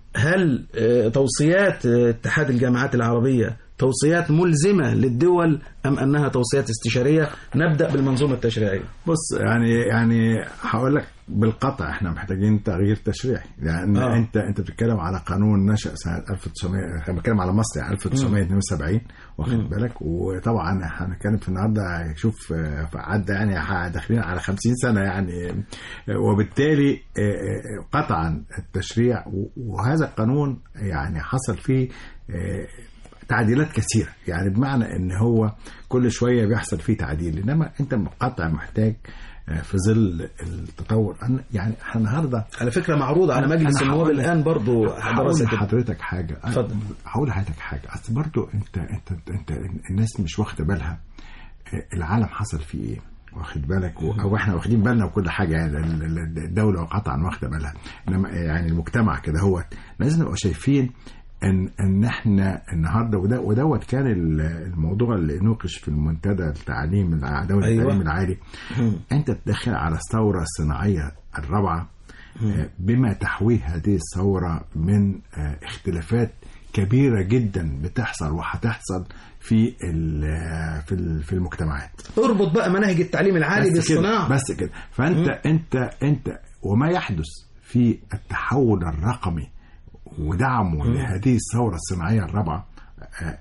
هل آه، توصيات آه، اتحاد الجامعات العربية توصيات ملزمة للدول أم أنها توصيات استشارية نبدأ بالمنظومة التشريعية بص يعني يعني هقول لك بالقطع احنا محتاجين تغيير تشريعي لان آه. آه. انت انت بتتكلم على قانون نشأ سنه 1900 احنا بنتكلم على مصر يعني 1972 واخد بالك وطبعا احنا هنتكلم في النهارده شوف آه، عدى يعني ح- داخلين على 50 سنه يعني آه، وبالتالي آه، آه، قطعا التشريع و- وهذا القانون يعني حصل فيه آه، تعديلات كثيرة يعني بمعنى ان هو كل شوية بيحصل فيه تعديل انما انت قطع محتاج آه، في ظل التطور أنا يعني احنا النهارده على فكرة معروضة على أنا مجلس النواب هقول لك- الآن برضو هقول دراسة لحضرتك حاجة اتفضل. هقول لحضرتك حاجة اصل برضو انت انت انت الناس مش واخدة بالها آه، العالم حصل فيه ايه واخد بالك و- او احنا واخدين بالنا وكل حاجه يعني ال- ال- الدوله قطعا واخده بالها انما يعني المجتمع كده هو لازم نبقى شايفين ان ان احنا النهارده وده ودوت كان ال- الموضوع اللي نوقش في المنتدى التعليم الع- دولة أيوة. التعليم العالي انت بتدخل على الثوره الصناعيه الرابعه آه، بما تحويه هذه الثوره من آه، اختلافات كبيره جدا بتحصل وهتحصل في ال- في ال- في المجتمعات اربط بقى مناهج التعليم العالي بس كده بالصناعة بس كده فانت انت انت وما يحدث في التحول الرقمي ودعمه لهذه الثوره الصناعيه الرابعه آه،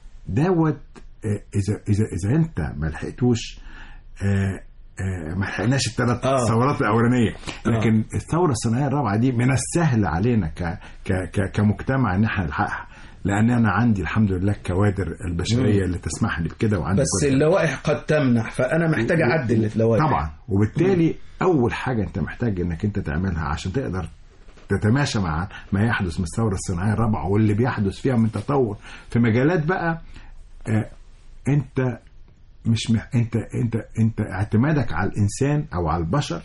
دوت آه، اذا اذا اذا انت ما لحقتوش آه، آه، ما لحقناش الثلاث آه. ثورات الاولانيه لكن الثوره الصناعيه الرابعه دي من السهل علينا ك ك ك كمجتمع ان احنا نلحقها لان انا عندي الحمد لله الكوادر البشريه اللي تسمح لي بكده وعندي بس كل- اللوائح قد تمنح فأنا محتاج أعدل اللوائح طبعا وبالتالي اول حاجه انت محتاج انك انت تعملها عشان تقدر تتماشى مع ما يحدث من الثوره الصناعيه الرابعه واللي بيحدث فيها من تطور في مجالات بقى آه انت مش مح... انت انت انت اعتمادك على الانسان او على البشر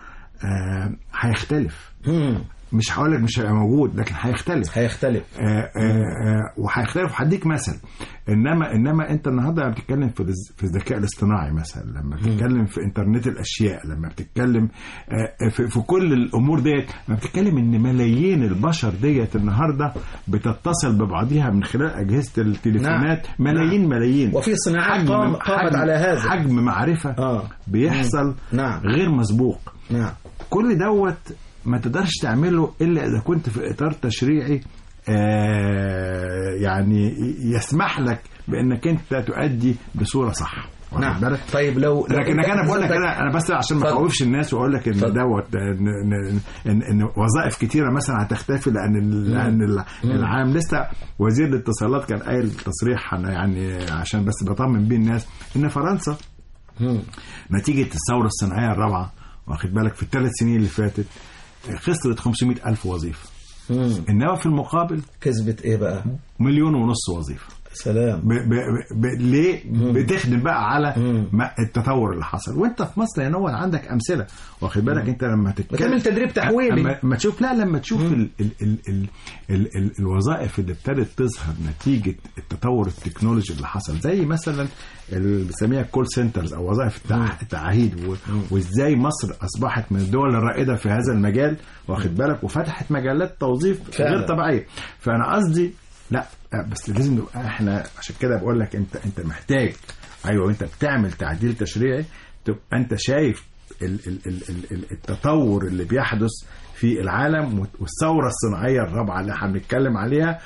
آه هيختلف مم. مش هقول لك مش هيبقى موجود لكن هيختلف هيختلف آه، آه، آه، وهيختلف هديك مثل انما انما انت النهارده لما بتتكلم في الز- في الذكاء الاصطناعي مثلا لما بتتكلم في انترنت الاشياء لما بتتكلم آه، في, في كل الامور ديت لما بتتكلم ان ملايين البشر ديت النهارده بتتصل ببعضها من خلال اجهزه التليفونات نعم. ملايين نعم. ملايين وفي صناعات حجم- قام- قامت حجم- على هذا. حجم معرفه آه. بيحصل نعم. غير مسبوق نعم كل دوت ما تقدرش تعمله الا اذا كنت في اطار تشريعي آه يعني يسمح لك بانك انت تؤدي بصوره صح واخد نعم بالك طيب لو لو لكن أنت انا بقول لك حضرتك- انا انا بس عشان ما اتفضل. اخوفش الناس واقول لك ان اتفضل. دوت ان ان ان, إن وظائف كتيره مثلا هتختفي لان ال- لان ال- العالم لسه وزير الاتصالات كان قايل تصريح أنا يعني عشان بس بطمن بيه الناس ان فرنسا مم. نتيجه الثوره الصناعيه الرابعه واخد بالك في الثلاث سنين اللي فاتت خسرت 500 ألف وظيفة مم. إنما في المقابل كسبت ايه بقى مليون ونص وظيفة سلام ب ب ب ليه بتخدم بقى على مم. ما التطور اللي حصل وانت في مصر يا نور عندك امثله واخد بالك انت لما تتكلم بتعمل تدريب تحويلي. اما لما تشوف لا لما تشوف ال ال ال ال ال ال الوظائف اللي ابتدت تظهر نتيجه التطور التكنولوجي اللي حصل زي مثلا اللي بنسميها كول سنترز او وظائف التع- التعهيد و- وازاي مصر اصبحت من الدول الرائده في هذا المجال واخد بالك وفتحت مجالات توظيف فعلا. غير طبيعيه فانا قصدي لا بس لازم نبقى احنا عشان كده بقول لك انت انت محتاج ايوه انت بتعمل تعديل تشريعي تبقى انت شايف ال ال ال ال ال التطور اللي بيحدث في العالم والثوره الصناعيه الرابعه اللي احنا بنتكلم عليها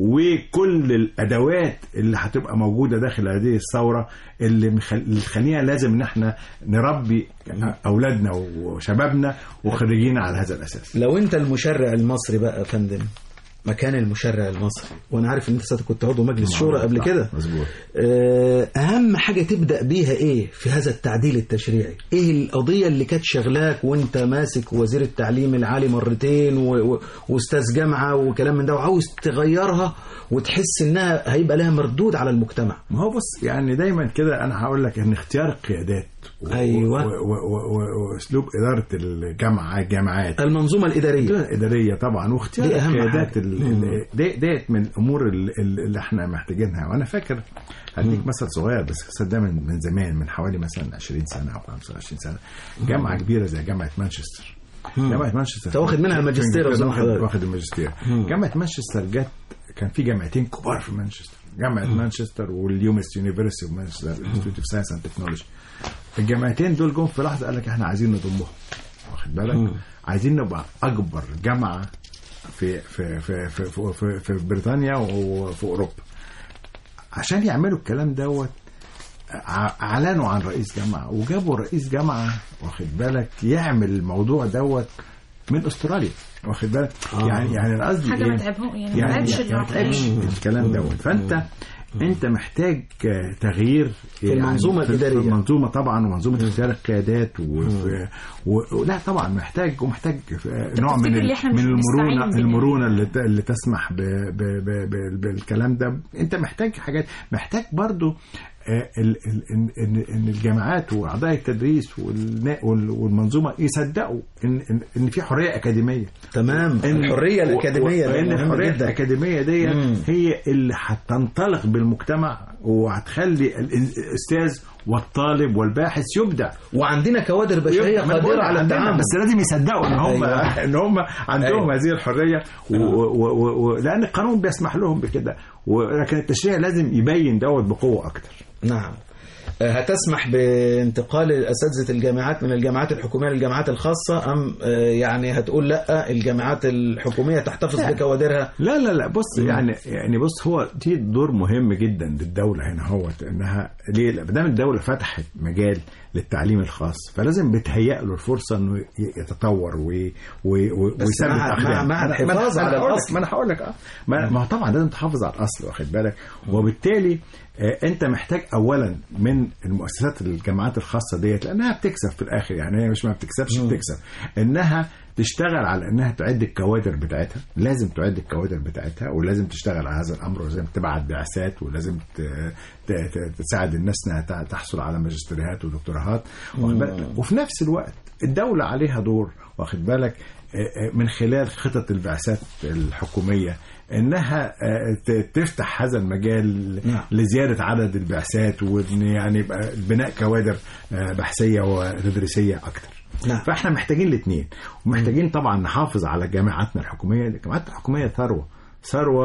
وكل الادوات اللي هتبقى موجوده داخل هذه الثوره اللي مخل- اللي تخلينا لازم ان احنا نربي اولادنا وشبابنا وخريجينا على هذا الاساس لو انت المشرع المصري بقى يا فندم مكان المشرع المصري وانا عارف ان انت ساعتها كنت عضو مجلس شورى قبل كده مظبوط آه، اهم حاجه تبدا بيها ايه في هذا التعديل التشريعي ايه القضيه اللي كانت شغلاك وانت ماسك وزير التعليم العالي مرتين و- و- واستاذ جامعه وكلام من ده وعاوز تغيرها وتحس انها هيبقى لها مردود على المجتمع ما هو بص يعني دايما كده انا هقول لك ان اختيار القيادات و- أيوة. و- و- و- و- واسلوب اداره الجامعه الجامعات المنظومه الاداريه الاداريه طبعا واختيار دي أهم القيادات حاجة. ال- مم. ال- دي- ديت من الامور ال- ال- اللي احنا محتاجينها وانا فاكر هديك مثل صغير بس القصة ده من من زمان من حوالي مثلا 20 سنه او 25 سنه جامعه كبيره زي جامعه مانشستر جامعه مانشستر أنت واخد منها في- ماجستير في- أظن واخد حضرتك. واخد الماجستير جامعه مانشستر جت كان في جامعتين كبار في مانشستر جامعه مانشستر واليومس يونيفرسيتي اوف مانشستر انستيتيوت اوف ساينس اند تكنولوجي الجامعتين دول جم في لحظه قال لك احنا عايزين نضمهم واخد بالك عايزين نبقى اكبر جامعه في في في في في, في, في بريطانيا وفي اوروبا عشان يعملوا الكلام دوت ع- اعلنوا عن رئيس جامعه وجابوا رئيس جامعه واخد بالك يعمل الموضوع دوت من استراليا واخد بالك آه. يعني يعني انا قصدي حاجة إيه؟ ما تعبهم- يعني ما يعني تعبش يعني ما الواحد. تعبش الكلام دوت فانت انت محتاج آه، تغيير في المنظومة في الإدارية. في المنظومه طبعا ومنظومه اختيار القيادات وفي و... و... لا طبعا محتاج ومحتاج آه، نوع من تفتكر ال... ليه إحنا من مش المرونه بنستعين بال- المرونه اللي, ت... اللي تسمح ب... ب... ب... ب... بالكلام ده انت محتاج حاجات محتاج برضو آه، ال... ال... ان ان إن الجامعات واعضاء التدريس والنا... وال... والمنظومه يصدقوا ان ان, إن في حريه اكاديميه تمام إن- الحريه و- الاكاديميه و- دي لان مهمة الحريه جدا. الاكاديميه دي مم. هي اللي هتنطلق بالمجتمع وهتخلي الاستاذ والطالب والباحث يبدع وعندنا كوادر بشريه ما أنا بقول قادره على عندنا، التعامل بس لازم يصدقوا ان هم أيوة. ان هم عندهم أيوة. هذه الحريه و... و... و... و... لان القانون بيسمح لهم بكده ولكن التشريع لازم يبين دوت بقوه اكتر نعم آه، هتسمح بانتقال اساتذه الجامعات من الجامعات الحكوميه للجامعات الخاصه ام آه، يعني هتقول لا الجامعات الحكوميه تحتفظ لا. بكوادرها لا لا لا بص يعني يعني بص هو دي دور مهم جدا للدوله هنا هو انها ليه؟ ما دام الدوله فتحت مجال للتعليم الخاص فلازم بتهيأ له الفرصه انه ي- يتطور وي- وي- وي- بس ويثبت مع- اخلاقه مع- مع ما أنا- الحفاظ ما أنا على هقول لك- الأصل. ما انا هقول لك اه ما ما هو طبعا لازم تحافظ على الاصل واخد بالك وبالتالي آه، انت محتاج اولا من المؤسسات الجامعات الخاصه ديت لانها بتكسب في الاخر يعني هي مش ما بتكسبش بتكسب انها تشتغل على انها تعد الكوادر بتاعتها لازم تعد الكوادر بتاعتها ولازم تشتغل على هذا الامر ولازم تبعت بعثات ولازم ت- ت- ت- تساعد الناس انها ت- تحصل على ماجستيريات ودكتوراهات واخد بالك وفي نفس الوقت الدوله عليها دور واخد بالك آه، آه، من خلال خطط البعثات الحكوميه انها آه، ت- تفتح هذا المجال نعم. لزياده عدد البعثات وان يعني يبقى بناء كوادر آه، بحثيه وتدريسيه اكتر نعم. فاحنا محتاجين الاثنين ومحتاجين طبعا نحافظ على جامعاتنا الحكوميه الجامعات الحكوميه ثروه ثروه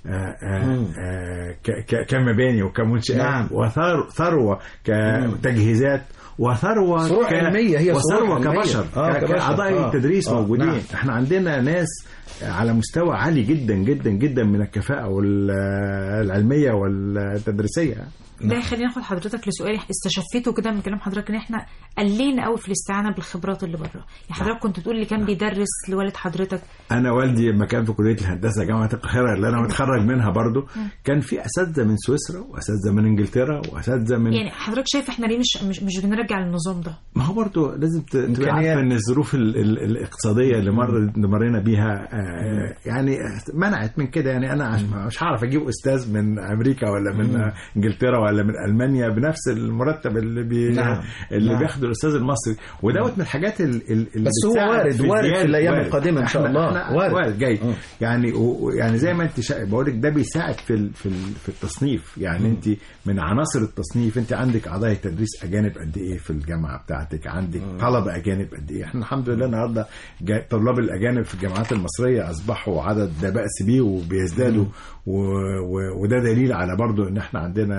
آه، آه، آه، ك- ك- كمباني وكمنشآت نعم. وثروة كتجهيزات وثروة فروع علمية، هي فروع وثروة علمية. كبشر آه، ك- كبشر. كأعضاء آه. التدريس آه، موجودين نعم. احنا عندنا ناس على مستوى عالي جدا جدا جدا من الكفاءة وال- العلمية والتدريسية ده يخلينا ناخد حضرتك لسؤال استشفيته كده من كلام حضرتك ان احنا قلينا قوي في الاستعانه بالخبرات اللي بره يعني حضرتك كنت بتقول اللي كان بيدرس لوالد حضرتك انا والدي لما كان في كليه الهندسه جامعه القاهره اللي انا متخرج منها برضو كان في اساتذه من سويسرا واساتذه من انجلترا واساتذه من يعني حضرتك شايف احنا ليه مش مش, مش بنرجع للنظام ده ما هو برضو لازم ت- تبقى إمكانيات. عارفه ان الظروف ال- ال- الاقتصاديه اللي مر اللي مرينا بيها آه، يعني منعت من كده يعني انا عش- مش هعرف اجيب استاذ من امريكا ولا من آه، انجلترا ولا من المانيا بنفس المرتب اللي بي نعم. اللي نعم. بياخده الاستاذ المصري ودوت من الحاجات ال- ال- اللي بس هو بتساعد وارد- في وارد في زيادة- الأيام وارد. القادمة إن شاء إحنا- الله. إحنا وارد. وارد جاي آه. يعني و- يعني زي ما انت شا... بقول لك ده بيساعد في ال... في ال... في التصنيف يعني انت من عناصر التصنيف انت عندك اعضاء تدريس اجانب قد ايه في الجامعه بتاعتك عندك طلبه اجانب قد ايه احنا الحمد لله النهارده جا... طلاب الاجانب في الجامعات المصريه اصبحوا عدد لا باس به وبيزدادوا و... و... وده دليل على برضو ان احنا عندنا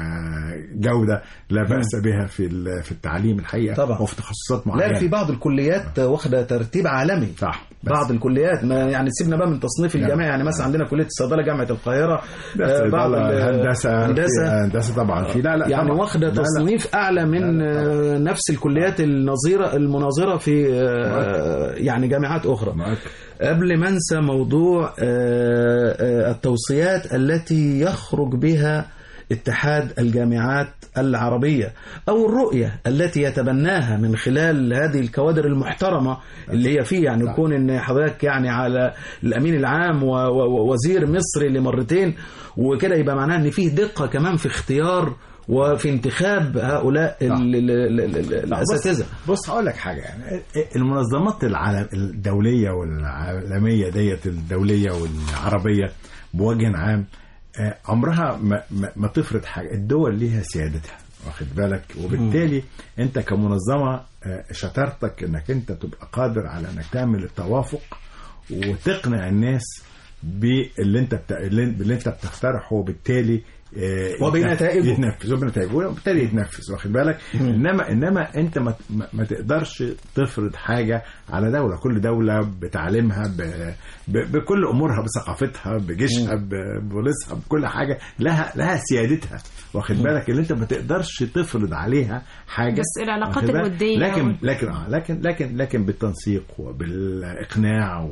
جوده لا باس بها في ال... في التعليم الحقيقه طبعا. وفي تخصصات معينه لا في بعض الكليات واخده ترتيب عالمي صح بس. بعض الكليات ما يعني سيبنا بقى من تصنيف نعم. الجامعه يعني مثلا عندنا كليه الصيدله جامعه القاهره ده آه، بعض صيدلة، ال- هندسه هندسه هندسه طبعا في لا لا يعني طبعاً. واخده لا، لا. تصنيف اعلى من لا، لا، طبعاً. آه، نفس الكليات النظيره المناظره في آه، يعني جامعات اخرى معاك. قبل ما انسى موضوع آه، آه، التوصيات التي يخرج بها اتحاد الجامعات العربية أو الرؤية التي يتبناها من خلال هذه الكوادر المحترمة اللي هي فيه يعني يكون إن حضرتك يعني على الأمين العام و- و- ووزير مصري لمرتين وكده يبقى معناه إن فيه دقة كمان في اختيار وفي انتخاب هؤلاء ال- ال- ال- ال- الأساتذة بص, بص هقول لك حاجه يعني المنظمات العالم الدوليه والعالميه ديت الدوليه والعربيه بوجه عام آه، عمرها ما, ما, ما تفرض حاجه الدول ليها سيادتها واخد بالك وبالتالي انت كمنظمه آه، شطارتك انك انت تبقى قادر على انك تعمل التوافق وتقنع الناس باللي انت بتا... اللي انت بتقترحه وبالتالي آه، وبنتائجه. يتنفذ وبنتائجه وبالتالي يتنفذ واخد بالك انما انما انت ما, ما- ما تقدرش تفرض حاجه على دوله كل دوله بتعليمها ب... ب... بكل امورها بثقافتها بجيشها ب- ببوليسها بكل حاجه لها لها سيادتها واخد بالك اللي انت ما تقدرش تفرض عليها حاجه بس العلاقات واخد بالك؟ الودية لكن وال- لكن اه لكن لكن لكن بالتنسيق وبالاقناع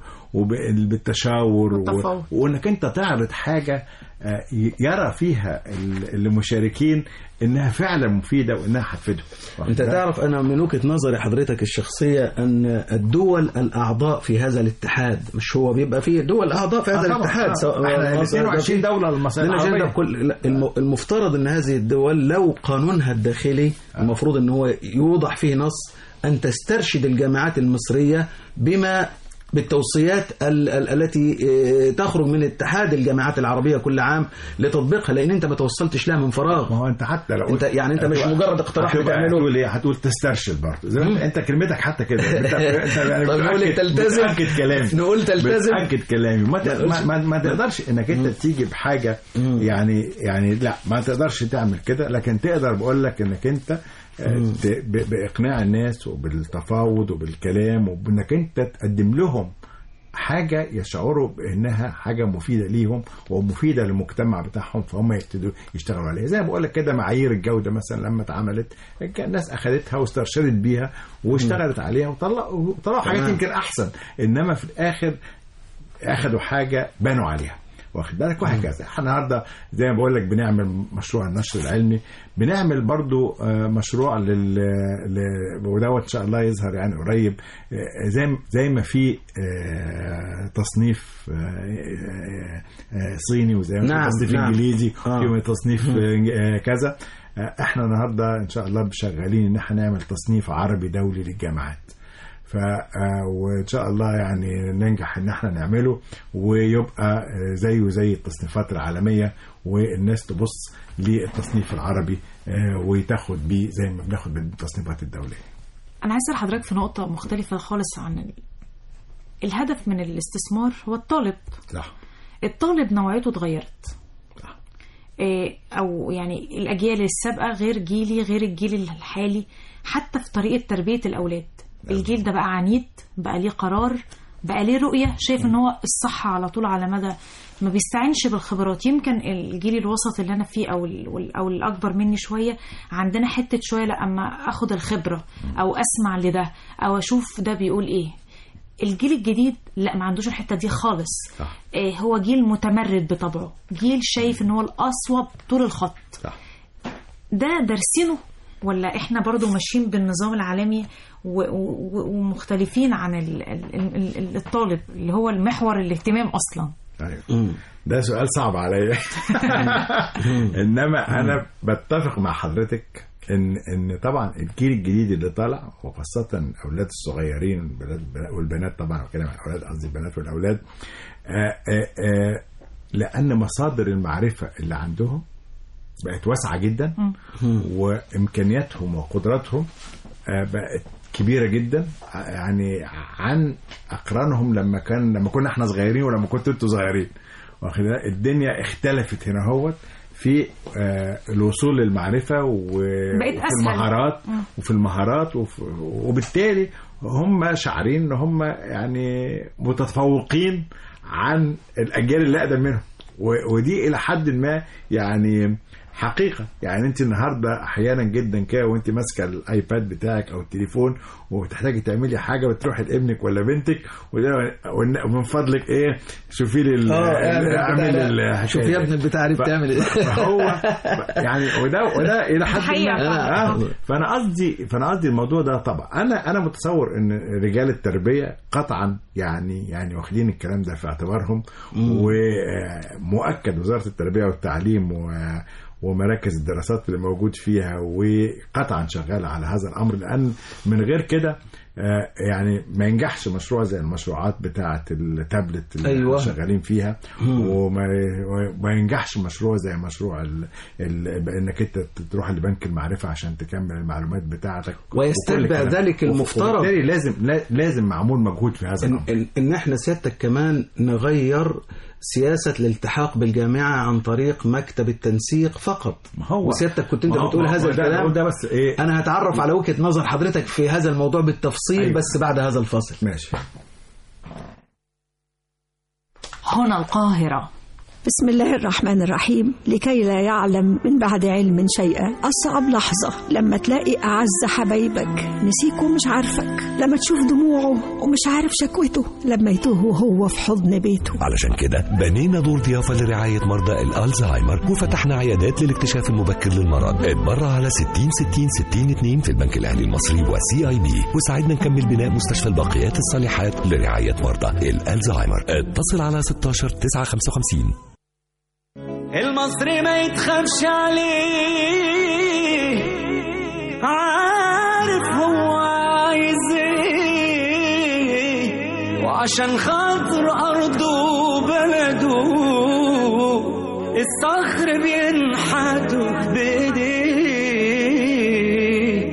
وبالتشاور والتفاوض. وانك انت تعرض حاجه آه، ي- يرى فيها ال- المشاركين انها فعلا مفيده وانها هتفيدهم واخد انت بالك؟ تعرف انا من وجهه نظري حضرتك الشخصيه ان الدول الاعضاء في هذا الاتحاد مش هو بيبقى فيه دول اعضاء في هذا آه طبعاً، الاتحاد آه. سواء احنا مصر- 22 ده في- دوله المصريه لنا العربيه أجندة كل لا، الم- المفترض ان هذه الدول لو قانونها الداخلي المفروض ان هو يوضع فيه نص ان تسترشد الجامعات المصريه بما بالتوصيات ال- ال- التي آه، تخرج من اتحاد الجامعات العربيه كل عام لتطبيقها لان انت ما توصلتش لها من فراغ ما هو انت حتى لو انت يعني انت مش هتبقى- مجرد اقتراح هتبقى بتعمله هتقول ايه هتقول تسترشد برضه زي ما انت- انت كلمتك حتى كده انت انت يعني طب نقول إيه، بتأكد- تلتزم؟ بتاكد كلامي نقول تلتزم؟ بتاكد كلامي ما, ت- لا، ما, ما, ما تقدرش انك انت تيجي بحاجه يعني يعني لا ما تقدرش تعمل كده لكن تقدر بقول لك انك انت آه، ت- ب- باقناع الناس وبالتفاوض وبالكلام وبانك انت تقدم لهم حاجة يشعروا بأنها حاجة مفيدة ليهم ومفيدة للمجتمع بتاعهم فهم يبتدوا يشتغلوا عليها زي ما بقول لك كده معايير الجودة مثلا لما اتعملت كان الناس أخذتها واسترشدت بيها واشتغلت عليها وطلعوا وطلعوا حاجات تمام. يمكن أحسن إنما في الآخر أخذوا حاجة بنوا عليها واخد بالك وهكذا احنا النهارده زي ما بقول لك بنعمل مشروع النشر العلمي بنعمل برضو آه، مشروع لل ل- ودوت ان شاء الله يظهر يعني قريب آه، زي ما- زي ما في آه، تصنيف آه، آه، آه، صيني وزي ما نعم، في تصنيف نعم. انجليزي آه. في تصنيف آه، كذا آه، احنا النهارده ان شاء الله شغالين ان احنا نعمل تصنيف عربي دولي للجامعات ف آه، وان شاء الله يعني ننجح ان احنا نعمله ويبقى آه، زيه زي التصنيفات العالميه والناس تبص للتصنيف العربي آه، وتاخد بيه زي ما بناخد بالتصنيفات الدوليه. انا عايز اسال حضرتك في نقطه مختلفه خالص عن ال- الهدف من الاستثمار هو الطالب صح الطالب نوعيته اتغيرت إيه، او يعني الاجيال السابقه غير جيلي غير الجيل الحالي حتى في طريقه تربيه الاولاد الجيل ده بقى عنيد بقى ليه قرار بقى ليه رؤيه شايف ان هو الصح على طول على مدى ما بيستعنش بالخبرات يمكن الجيل الوسط اللي انا فيه او ال- وال- او الاكبر مني شويه عندنا حته شويه لا اما اخد الخبره او اسمع لده او اشوف ده بيقول ايه الجيل الجديد لا ما عندوش الحته دي خالص صح. آه هو جيل متمرد بطبعه جيل شايف ان هو الاصوب طول الخط صح. ده دارسينه ولا احنا برضو ماشيين بالنظام العالمي و- و- ومختلفين عن ال- ال- ال- ال- الطالب اللي هو المحور الاهتمام اصلا أيوة. ده سؤال صعب عليا انما انا بتفق مع حضرتك ان ان طبعا الجيل الجديد اللي طالع وخاصه اولاد الصغيرين البنات والبنات طبعا بتكلم عن الاولاد قصدي البنات والاولاد آآ آآ لان مصادر المعرفه اللي عندهم بقت واسعه جدا وامكانياتهم وقدراتهم آه، بقت كبيره جدا ع- يعني عن اقرانهم لما كان لما كنا احنا صغيرين ولما كنتوا انتوا صغيرين واخد بالك؟ الدنيا اختلفت هنا هوت في آه، الوصول للمعرفه و- بقت وفي أسهل. المهارات وفي المهارات وفي وبالتالي هم شاعرين ان هم يعني متفوقين عن الاجيال اللي اقدم منهم و- ودي الى حد ما يعني حقيقة يعني انت النهاردة احيانا جدا كده وانت ماسكة الايباد بتاعك او التليفون وتحتاجي تعملي حاجة بتروحي لابنك ولا بنتك وده- ومن فضلك ايه شوفي لي ال- اه اعملي الحكاية شوف يا دي. ابن البتاع دي ف- بتعمل ايه فهو يعني وده وده الى حد حقيقة ما فعلا. آه فانا قصدي فانا قصدي الموضوع ده طبعا انا انا متصور ان رجال التربيه قطعا يعني يعني واخدين الكلام ده في اعتبارهم ومؤكد وزاره التربيه والتعليم و ومراكز الدراسات اللي موجود فيها وقطعا شغاله على هذا الامر لان من غير كده آه، يعني ما ينجحش مشروع زي المشروعات بتاعه التابلت اللي أيوة. احنا شغالين فيها وما وما ينجحش مشروع زي مشروع ال... ال... انك انت تروح لبنك المعرفه عشان تكمل المعلومات بتاعتك ويستتبع وكل الكلام. ذلك وف- المفترض. وبالتالي لازم لا- لازم معمول مجهود في هذا إن, الامر إن, إن إحنا سيادتك كمان نغير سياسة الالتحاق بالجامعة عن طريق مكتب التنسيق فقط ما هو وسيادتك كنت أنت ما هو- بتقول ما هو هذا ده- الكلام ده بس ايه أنا هتعرف على وجهة نظر حضرتك في هذا الموضوع بالتفصيل أيوة. بس بعد هذا الفاصل ماشي هنا القاهرة بسم الله الرحمن الرحيم لكي لا يعلم من بعد علم شيئا أصعب لحظة لما تلاقي أعز حبايبك نسيك ومش عارفك لما تشوف دموعه ومش عارف شكوته لما يتوه وهو في حضن بيته علشان كده بنينا دور ضيافة لرعاية مرضى الألزهايمر وفتحنا عيادات للاكتشاف المبكر للمرض اتبرع على 60 60 60 2 في البنك الأهلي المصري وسي اي بي وساعدنا نكمل بناء مستشفى الباقيات الصالحات لرعاية مرضى الألزهايمر اتصل على 16 955 المصري ما يتخافش عليه عارف هو عايز ايه وعشان خاطر ارضه وبلده الصخر بينحتوا بايديه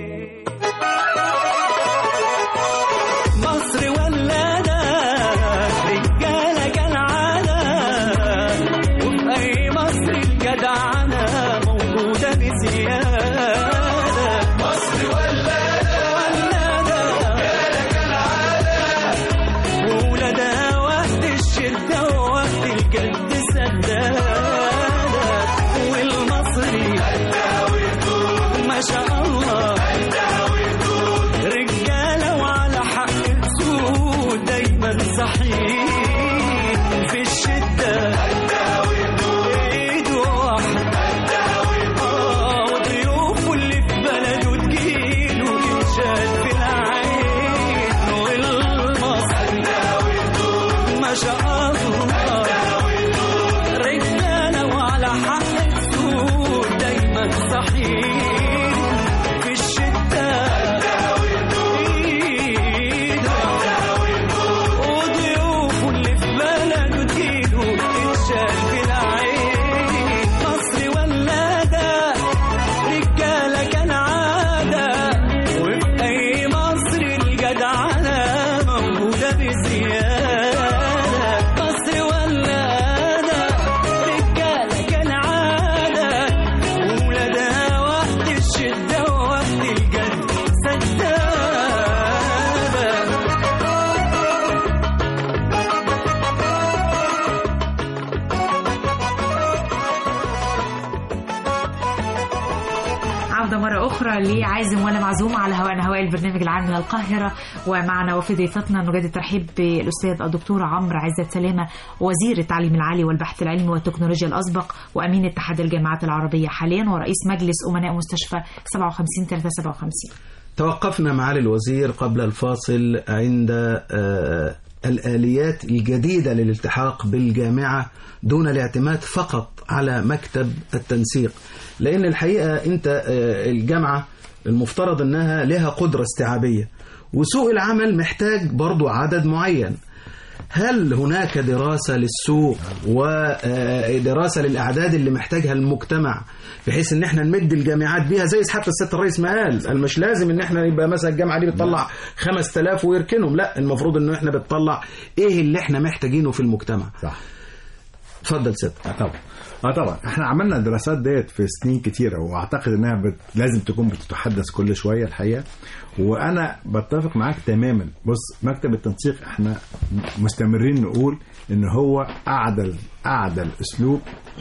مصر ولادة رجالة كالعادة وفي أي مصر الجدعنة موجودة بزيادة مصر ولادة ولادة رجالة كالعادة وولادها وقت الشدة ووقت الجد سدادة والمصري أخرى لعازم ولا معزوم على هواء هواء البرنامج العام من القاهرة ومعنا وفي ضيفتنا نجدد الترحيب بالأستاذ الدكتور عمرو عزت سلامة وزير التعليم العالي والبحث العلمي والتكنولوجيا الأسبق وأمين اتحاد الجامعات العربية حاليا ورئيس مجلس أمناء مستشفى 57 357 توقفنا معالي الوزير قبل الفاصل عند آه، الآليات الجديدة للالتحاق بالجامعة دون الاعتماد فقط على مكتب التنسيق لأن الحقيقة أنت آه، الجامعة المفترض أنها لها قدرة استيعابية وسوق العمل محتاج برضو عدد معين هل هناك دراسة للسوق ودراسة للأعداد اللي محتاجها المجتمع بحيث ان احنا نمد الجامعات بيها زي حتى السيد الرئيس ما قال قال مش لازم ان احنا يبقى مثلا الجامعه دي بتطلع 5000 ويركنهم لا المفروض ان احنا بتطلع ايه اللي احنا محتاجينه في المجتمع صح اتفضل سيد اه طبعا اه طبعا احنا عملنا الدراسات ديت في سنين كتيره واعتقد انها بت... لازم تكون بتتحدث كل شويه الحقيقه وانا بتفق معاك تماما بص مكتب التنسيق احنا مستمرين نقول ان هو اعدل اعدل اسلوب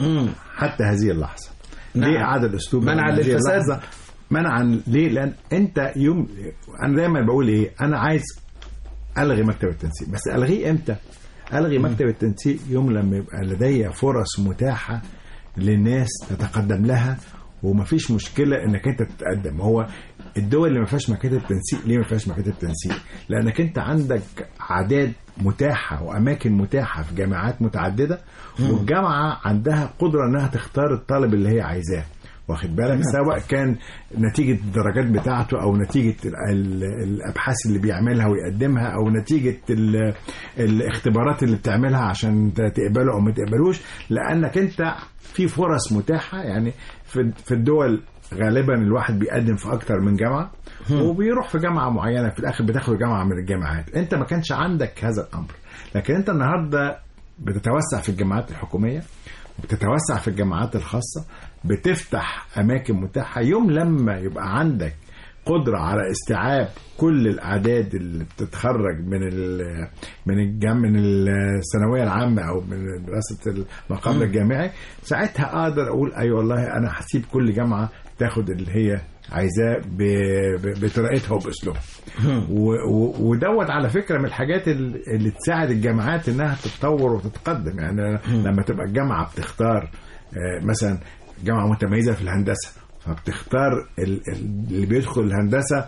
حتى هذه اللحظه نعم. ليه اعدل اسلوب منعا هذه للفساد. اللحظة؟ منعا ليه لان انت يوم انا دايما بقول ايه انا عايز الغي مكتب التنسيق بس الغيه امتى الغي مكتب التنسيق يوم لما يبقى لدي فرص متاحه للناس تتقدم لها ومفيش مشكله انك انت تتقدم هو الدول اللي ما فيهاش مكاتب تنسيق ليه ما فيهاش مكاتب تنسيق لانك انت عندك اعداد متاحه واماكن متاحه في جامعات متعدده والجامعه عندها قدره انها تختار الطالب اللي هي عايزاه واخد بالك سواء كان نتيجة الدرجات بتاعته أو نتيجة ال- ال- الأبحاث اللي بيعملها ويقدمها أو نتيجة ال- الاختبارات اللي بتعملها عشان ت- تقبله أو ما تقبلوش لأنك أنت في فرص متاحة يعني في في الدول غالبا الواحد بيقدم في أكتر من جامعة وبيروح في جامعة معينة في الآخر بتاخد جامعة من الجامعات أنت ما كانش عندك هذا الأمر لكن أنت النهاردة بتتوسع في الجامعات الحكومية بتتوسع في الجامعات الخاصة بتفتح أماكن متاحة يوم لما يبقى عندك قدرة على استيعاب كل الأعداد اللي بتتخرج من ال من الجام من الثانوية العامة أو من دراسة ما قبل الجامعي ساعتها أقدر أقول أي والله أنا هسيب كل جامعة تاخد اللي هي عايزاه ب- ب- بطريقتها وبأسلوبها و- و- ودوت على فكره من الحاجات ال- اللي تساعد الجامعات انها تتطور وتتقدم يعني لما تبقى الجامعه بتختار آه، مثلا جامعه متميزه في الهندسه فبتختار ال- ال- اللي بيدخل الهندسه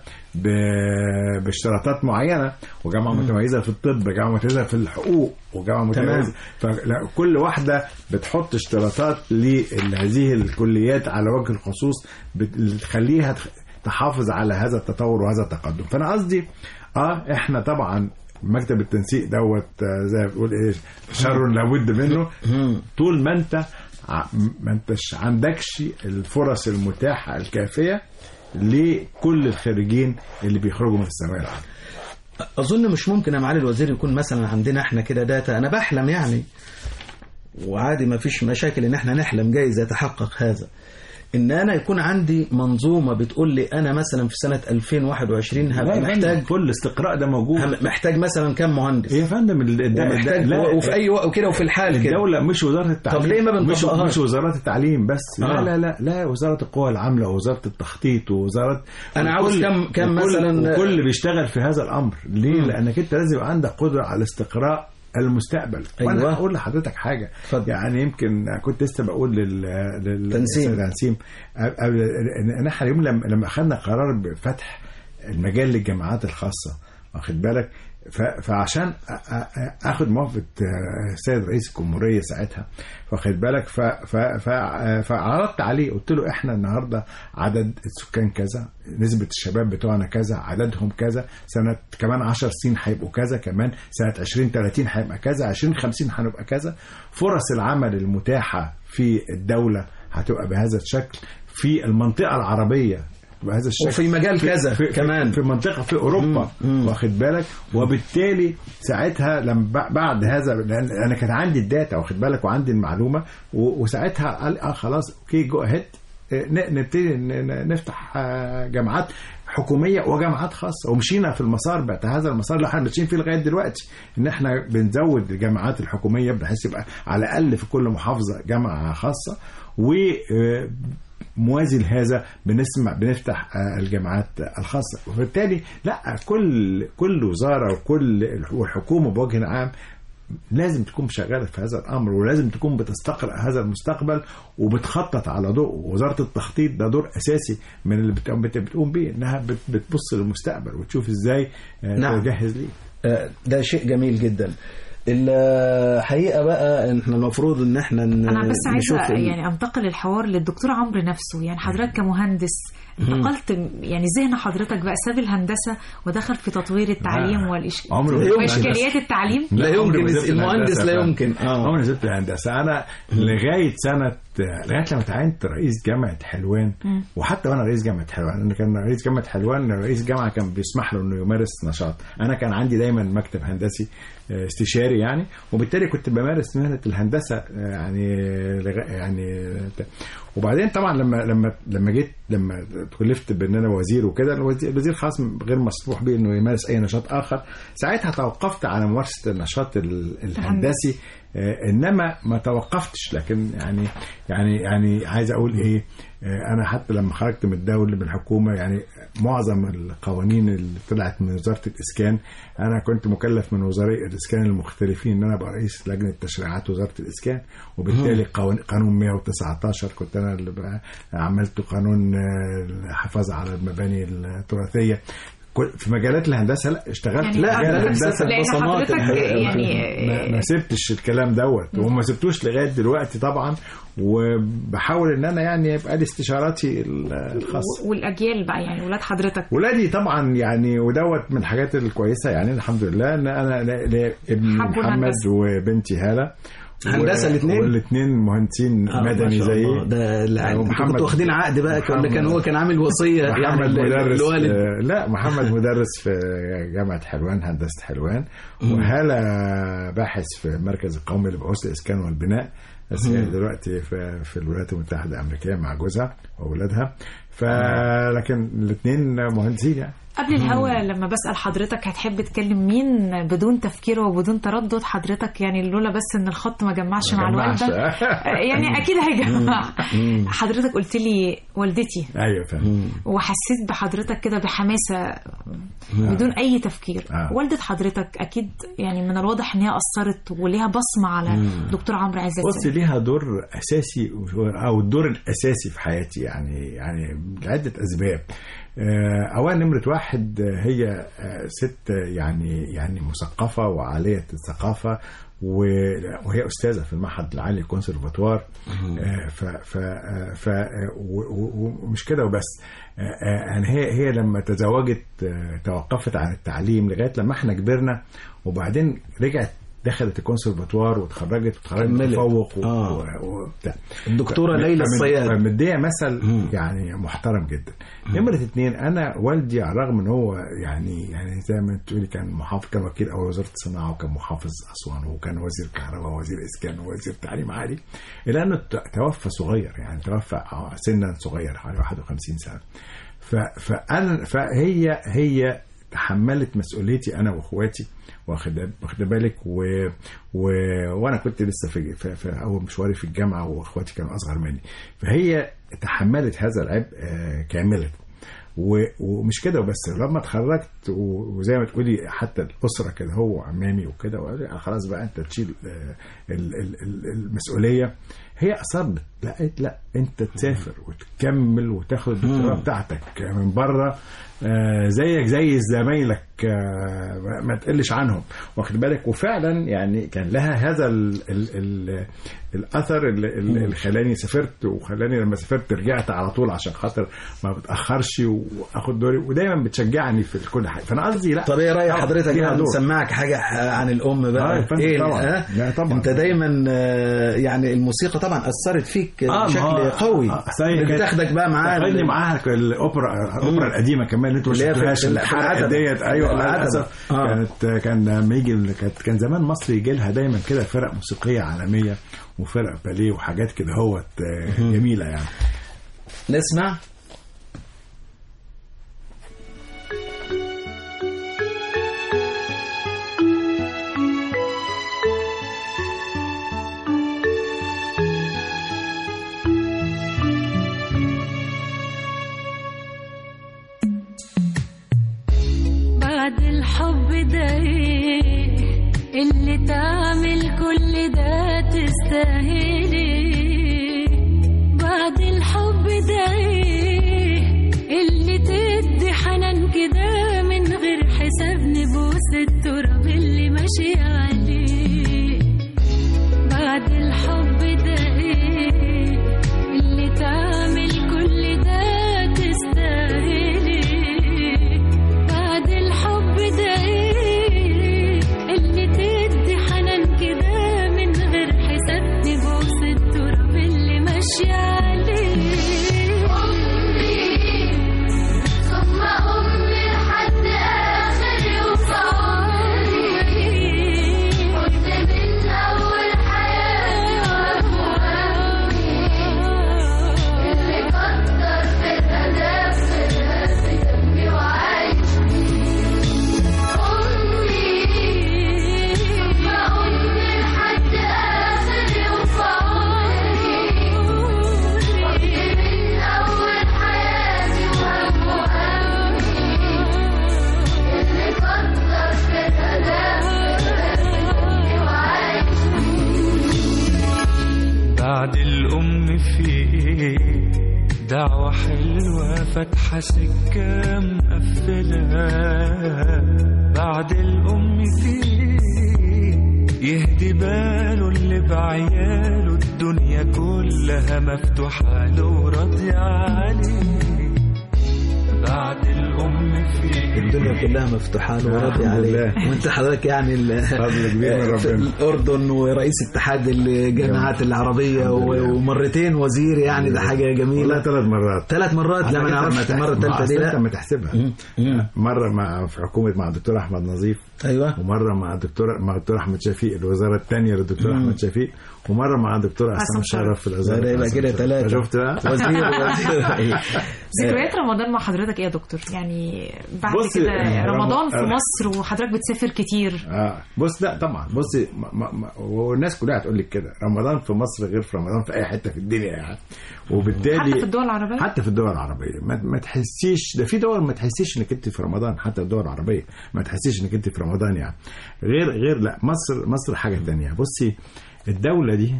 ب- باشتراطات معينه وجامعه متميزه في الطب جامعه متميزه في الحقوق وجامعه تمام. متميزه فكل واحده بتحط اشتراطات لهذه الكليات على وجه الخصوص بت- اللي تخليها تخ- تحافظ على هذا التطور وهذا التقدم فانا قصدي اه احنا طبعا مكتب التنسيق دوت آه، زي ما بتقول ايه شر لابد منه طول ما انت ع- ما انتش عندكش الفرص المتاحه الكافيه لكل الخريجين اللي بيخرجوا من الثانويه العامه اظن مش ممكن يا معالي الوزير يكون مثلا عندنا احنا كده داتا انا بحلم يعني وعادي ما فيش مشاكل ان احنا نحلم جايز يتحقق هذا ان انا يكون عندي منظومه بتقول لي انا مثلا في سنه 2021 هبقى محتاج كل استقراء ده موجود هم- محتاج مثلا كام مهندس يا فندم ال- الد- ومحتاج لا، وفي اي وقت وكده وفي الحال كده الدولة مش وزارة التعليم طب ليه ما مش, بنطبقهاش؟ مش وزارة التعليم بس لا آه. لا لا لا وزارة القوى العاملة ووزارة التخطيط ووزارة أنا عاوز وكل- كم- كم وكل- مثلاً- وكل اللي بيشتغل في هذا الأمر ليه؟ مم. لأنك أنت لازم يبقى عندك قدرة على استقراء المستقبل وانا أيوة. هقول لحضرتك حاجه اتفضل. يعني يمكن كنت لسه بقول لل لل تنسيم. للأستاذ تنسيم قبل ان احنا اليوم لما لما اخذنا قرار بفتح المجال للجامعات الخاصه واخد بالك ف- فعشان أ- أ- اخد موافقه آه، السيد رئيس الجمهوريه ساعتها واخد بالك ف- ف- ف- فعرضت عليه قلت له احنا النهارده عدد السكان كذا نسبه الشباب بتوعنا كذا عددهم كذا سنه كمان 10 سنين هيبقوا كذا كمان سنه 20 30 هيبقى كذا 20 50 هنبقى كذا فرص العمل المتاحه في الدوله هتبقى بهذا الشكل في المنطقه العربيه بهذا الشكل وفي مجال كذا في كمان. في منطقه في اوروبا مم. مم. واخد بالك وبالتالي ساعتها لما ب- بعد هذا لان انا كان عندي الداتا واخد بالك وعندي المعلومه و- وساعتها قال اه خلاص اوكي جو اهيد نبتدي ن- ن- نفتح آه، جامعات حكوميه وجامعات خاصه ومشينا في المسار بتاع هذا المسار اللي احنا ماشيين فيه لغايه دلوقتي ان احنا بنزود الجامعات الحكوميه بحيث يبقى على الاقل في كل محافظه جامعه خاصه و آه، موازي لهذا بنسمع بنفتح آه، الجامعات الخاصه وبالتالي لا كل كل وزاره وكل والحكومه بوجه عام لازم تكون شغاله في هذا الامر ولازم تكون بتستقرأ هذا المستقبل وبتخطط على ضوء وزاره التخطيط ده دور اساسي من اللي بتقوم بت- بتقوم بيه انها بت- بتبص للمستقبل وتشوف ازاي آه، نعم. تجهز ليه آه، ده شيء جميل جدا الحقيقه بقى احنا المفروض ان احنا ن- انا بس نشوف عايزه ال- يعني انتقل الحوار للدكتور عمرو نفسه يعني حضرتك كمهندس انتقلت يعني ذهن حضرتك بقى ساب الهندسه ودخل في تطوير التعليم لا. والإش... عمره ما يمكن. واشكاليات التعليم لا عمري يمكن ما سبت المهندس الهندسة لا فعلا. يمكن اه عمري سبت الهندسه انا لغايه سنه لغايه لما تعينت رئيس جامعه حلوان وحتى وانا رئيس جامعه حلوان انا كان رئيس جامعه حلوان رئيس جامعه كان بيسمح له انه يمارس نشاط انا كان عندي دايما مكتب هندسي آه، استشاري يعني وبالتالي كنت بمارس مهنه الهندسه آه، يعني لغا- يعني وبعدين طبعا لما لما لما جيت لما كلفت بان انا وزير وكده الوزير الوزير خلاص غير مسموح به انه يمارس اي نشاط اخر ساعتها توقفت على ممارسه النشاط ال- الهندسي آه، انما ما توقفتش لكن يعني يعني يعني عايز اقول ايه آه، انا حتى لما خرجت من الدوله من الحكومه يعني معظم القوانين اللي طلعت من وزاره الاسكان انا كنت مكلف من وزراء الاسكان المختلفين ان انا ابقى رئيس لجنه تشريعات وزاره الاسكان وبالتالي قوان- قانون 119 كنت انا اللي بقى عملت قانون آه، الحفاظ على المباني التراثيه كل- في مجالات الهندسه لا اشتغلت يعني لا لا، مجال حضرتك- الهندسه لان بصمات حضرتك الحقيقة. يعني ما, ما سبتش الكلام دوت وما سبتوش لغايه دلوقتي طبعا وبحاول ان انا يعني يبقى لي استشاراتي ال- الخاصه والاجيال بقى يعني ولاد حضرتك ولادي طبعا يعني ودوت من الحاجات الكويسه يعني الحمد لله ان انا ل- ل- ابني حبوا محمد الهندسة. وبنتي هاله هندسة الاتنين؟ والاثنين مهندسين آه، ما مدني شاء زيي الله. ده اللي ومحمد- كنتوا واخدين عقد بقى ولا كان هو كان عامل وصيه يعني محمد ل- مدرس لوالد في لا محمد مدرس في جامعة حلوان هندسة حلوان وهالة باحث في المركز القومي لبحوث الإسكان والبناء بس هي دلوقتي في, في الولايات المتحدة الأمريكية مع جوزها وأولادها فلكن الاثنين مهندسين يعني قبل الهوا لما بسأل حضرتك هتحب تكلم مين بدون تفكير وبدون تردد حضرتك يعني لولا بس ان الخط ما جمعش مع جمعش. الوالدة يعني اكيد هيجمع حضرتك قلت لي والدتي ايوه فاهم وحسيت بحضرتك كده بحماسة بدون أي تفكير آه. والدة حضرتك أكيد يعني من الواضح إن هي أثرت وليها بصمة على دكتور عمرو عزت بص ليها دور اساسي او الدور الاساسي في حياتي يعني يعني لعده اسباب آه، اولا نمره واحد آه، هي آه، ست يعني يعني مثقفه وعاليه الثقافه و- وهي استاذه في المعهد العالي الكونسرفاتوار آه، ف ف آه، ف آه، و- و- ومش كده وبس آه، آه، يعني هي هي لما تزوجت آه، توقفت عن التعليم لغايه لما احنا كبرنا وبعدين رجعت دخلت الكونسرفاتوار وتخرجت وتخرجت كملت. تفوق و- آه. و- وبتاع الدكتورة ليلى فمد- الصياد. فمدية مثل يعني محترم جدا نمرة اتنين أنا والدي على الرغم إن هو يعني يعني زي ما تقولي كان محافظ كان وكيل أول وزارة الصناعة وكان محافظ أسوان وكان وزير كهرباء ووزير إسكان ووزير تعليم عالي إلا إنه ت- توفى صغير يعني توفى سنا صغير حوالي 51 سنة ف- فأنا فهي هي تحملت مسؤوليتي انا واخواتي واخد واخد بالك و... و... وانا كنت لسه في... في... في اول مشواري في الجامعه واخواتي كانوا اصغر مني فهي تحملت هذا العبء آه، كامله و... ومش كده وبس لما اتخرجت و... وزي ما تقولي حتى الاسره كده هو عمامي وكده وقالوا لي خلاص بقى انت تشيل آه، ال... ال... ال- المسؤوليه هي اصرت لا قالت لا انت تسافر وتكمل وتاخد الدكتوراه بتاعتك من بره آه، زيك زي زمايلك آه، ما- ما تقلش عنهم واخد بالك وفعلا يعني كان لها هذا ال ال ال الاثر اللي, اللي خلاني سافرت وخلاني لما سافرت رجعت على طول عشان خاطر ما بتاخرش واخد دوري ودايما بتشجعني في كل حاجه فانا قصدي لا طب ايه راي طبعاً حضرتك ليها بقى دور. نسمعك حاجه عن الام آه، بقى يا فندم ايه طبعاً. آه؟ لا، طبعاً. انت دايما آه، يعني الموسيقى طبعا اثرت فيك آه، بشكل ما هو- قوي آه، أصل هي كانت- بتاخدك بقى معاها دخلني ال- معاها الاوبرا الاوبرا القديمه كمان اللي انتوا ما اللي هي في- شفتوهاش في- في الحلقه العتبة. ديت ايوه في العتبة. للاسف آه. كانت كان لما يجي كانت كان زمان مصر يجي لها دايما كده فرق موسيقيه عالميه وفرق باليه وحاجات كده هوت آه، جميله يعني نسمع ده ايه اللي تعمل كل ده تستاهلي بعد الحب ده ايه اللي تدي حنان كده من غير حساب نبوس التراب اللي ماشي عليه بعد الحب ده ايه اللي تعمل كل ده تستاهلي بعد الحب ده ايه اللي تدي حنان كده من غير حساب نبوس التراب اللي ماشي عليه أمي ثم أمي لحد آخر يوم في عمري كنت من أول حياتي وهمي اللي كتر في الأداب في الهز دمي وعايش أمي ثم أمي لحد آخر يوم في عمري كنت من أول حياتي وهم وهمي اللي كتر في الأداب في الهز دمي وعايش بعد الأم في دعوة حلوة فاتحة سكة مقفلة بعد الأم في يهدي باله اللي بعياله الدنيا كلها مفتوحة له وراضية عليه بعد الأم في الدنيا كلها مفتوحة له وراضي الحمد عليه لله. وانت حضرتك يعني ال- فضل كبير من في ربنا. الأردن ورئيس اتحاد الجامعات العربية الحمد لله. و- ومرتين وزير يعني ده حاجة والله جميلة ثلاث مرات ثلاث مرات لا ما نعرفش المرة الثالثة دي لا لا ما تحسبها مره مع في حكومه مع الدكتور احمد نظيف ايوه ومره مع الدكتور مع الدكتور احمد شفيق الوزاره الثانيه للدكتور احمد شفيق ومره مع الدكتور عصام عصام شرف في الوزاره ده يبقى كده ثلاثة شفت بقى وزير وزير ذكريات رمضان مع حضرتك ايه يا دكتور يعني بعد بص، كده رم- رمضان في رم- مصر وحضرتك بتسافر كتير اه بص لا طبعا بص ما ما ما والناس كلها هتقول لك كده رمضان في مصر غير في رمضان في اي حته في الدنيا يعني وبالتالي حتى في الدول العربية حتى في الدول العربيه ما, ما تحسيش ده في دول ما تحسيش انك انت في رمضان حتى الدول العربيه ما تحسيش انك انت في رمضان يعني غير غير لا مصر مصر حاجه تانية بصي الدوله دي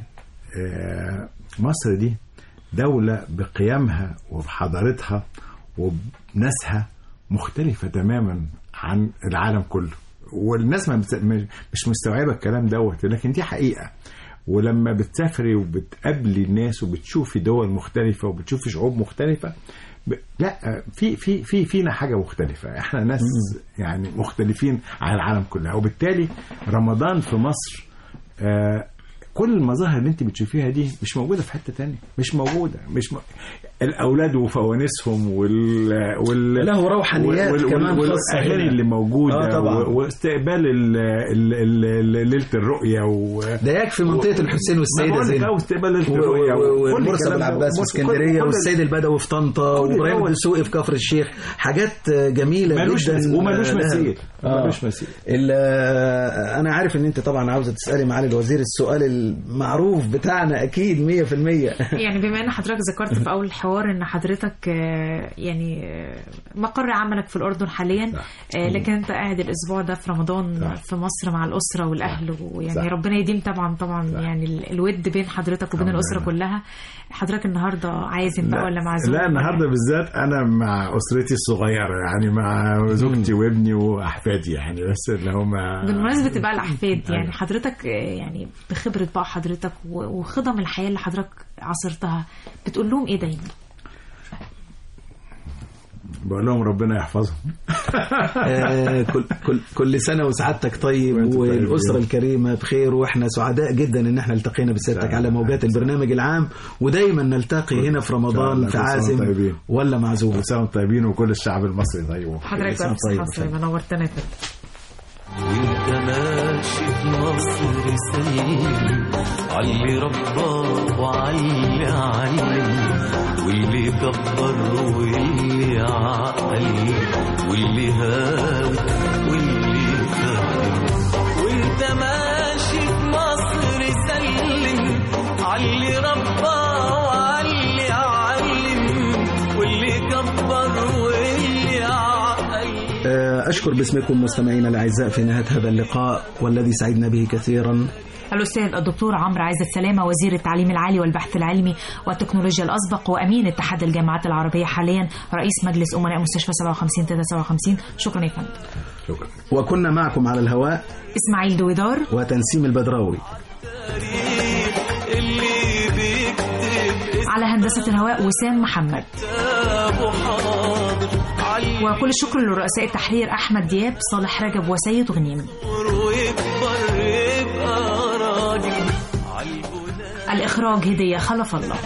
آه، مصر دي دوله بقيمها وبحضارتها وبناسها مختلفه تماما عن العالم كله والناس ما بت... مش مستوعبه الكلام دوت لكن دي حقيقه ولما بتسافري وبتقابلي الناس وبتشوفي دول مختلفة وبتشوفي شعوب مختلفة ب... لا في في في فينا حاجة مختلفة احنا ناس يعني مختلفين عن العالم كلها وبالتالي رمضان في مصر آه كل المظاهر اللي انت بتشوفيها دي مش موجوده في حته تانية مش موجوده مش م... الاولاد وفوانيسهم وال وال له روحانيات كمان خاصة والاغاني هنا. اللي موجوده آه طبعاً. و... واستقبال ال... ال... ال... ال... ليله الرؤيه و... ده يكفي منطقة الحسين ما والسيدة بقول لك زينب أهو استقبال ليله و- الرؤيه و- وكل ومرسى الكلام ابو ده. العباس في كل- اسكندريه كل- والسيد البدوي في طنطا كل وابراهيم دوت. الدسوقي في كفر الشيخ حاجات جميله ملوش جدا مس- وملوش لها. مثيل آه. ملوش مثيل ال- انا عارف ان انت طبعا عاوزه تسالي معالي الوزير السؤال المعروف بتاعنا اكيد 100% يعني بما ان حضرتك ذكرت في اول الحوار ان حضرتك آه، يعني آه، مقر عملك في الاردن حاليا آه، لكن انت قاعد الاسبوع ده في رمضان صح. في مصر مع الاسره والاهل ويعني صح. ربنا يديم طبعا طبعا يعني ال- الود بين حضرتك وبين الحمد الاسره لله. كلها حضرتك النهارده عازم بقى ولا معزوم لا النهارده بالذات انا مع اسرتي الصغيره يعني مع زوجتي وابني واحفادي يعني بس اللي هم بالمناسبة بقى الأحفاد أيوة. يعني حضرتك آه، يعني بخبرة بقى حضرتك و- وخضم الحياة اللي حضرتك عاصرتها بتقول لهم إيه دايما؟ بقول لهم ربنا يحفظهم آه، كل كل كل سنه وسعادتك طيب وأنت طيب. والاسره الكريمه بخير واحنا سعداء جدا ان احنا التقينا بسيادتك على موجات البرنامج العام ودايما نلتقي هنا في إن شاء رمضان الله. في كل سنة عازم وأنتم طيبين. ولا معزوم كل سنه وانتم طيبين وكل الشعب المصري طيب وبخير. حضرتك سنة بقى طيب. بصحة وسلامة نورتنا يا فندم وانت ماشي في مصر سليم علي رباه وعلي علم واللي كبر واللي عقل واللي هاوي واللي فهم وانت ماشي في مصر سلم علي رباه وعلي علم واللي كبر واللي عقل آه، ونشكر باسمكم مستمعينا الأعزاء في نهاية هذا اللقاء والذي سعدنا به كثيرا الأستاذ الدكتور عمرو عزت سلامة وزير التعليم العالي والبحث العلمي والتكنولوجيا الأسبق وأمين اتحاد الجامعات العربية حاليا رئيس مجلس أمناء مستشفى 57 57 شكرا يا فندم شكرا وكنا معكم على الهواء إسماعيل دويدار وتنسيم البدراوي اللي بيكتب على هندسة الهواء وسام محمد اسمه حاضر علي وكل الشكر لرؤساء التحرير أحمد دياب صالح رجب وسيد غنيم ويكبر يبقى راجل عالبناء الإخراج هدية خلف الله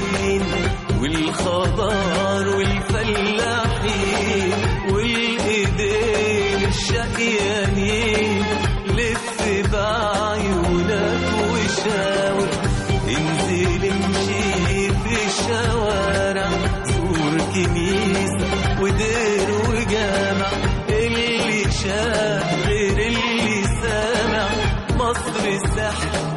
والخضار والفلاحين والايدين الشقيانين لف بعيونك وشاور انزل امشي في الشوارع زور كنيسة ودير وجامع اللي شاف غير اللي سامع مصر السحر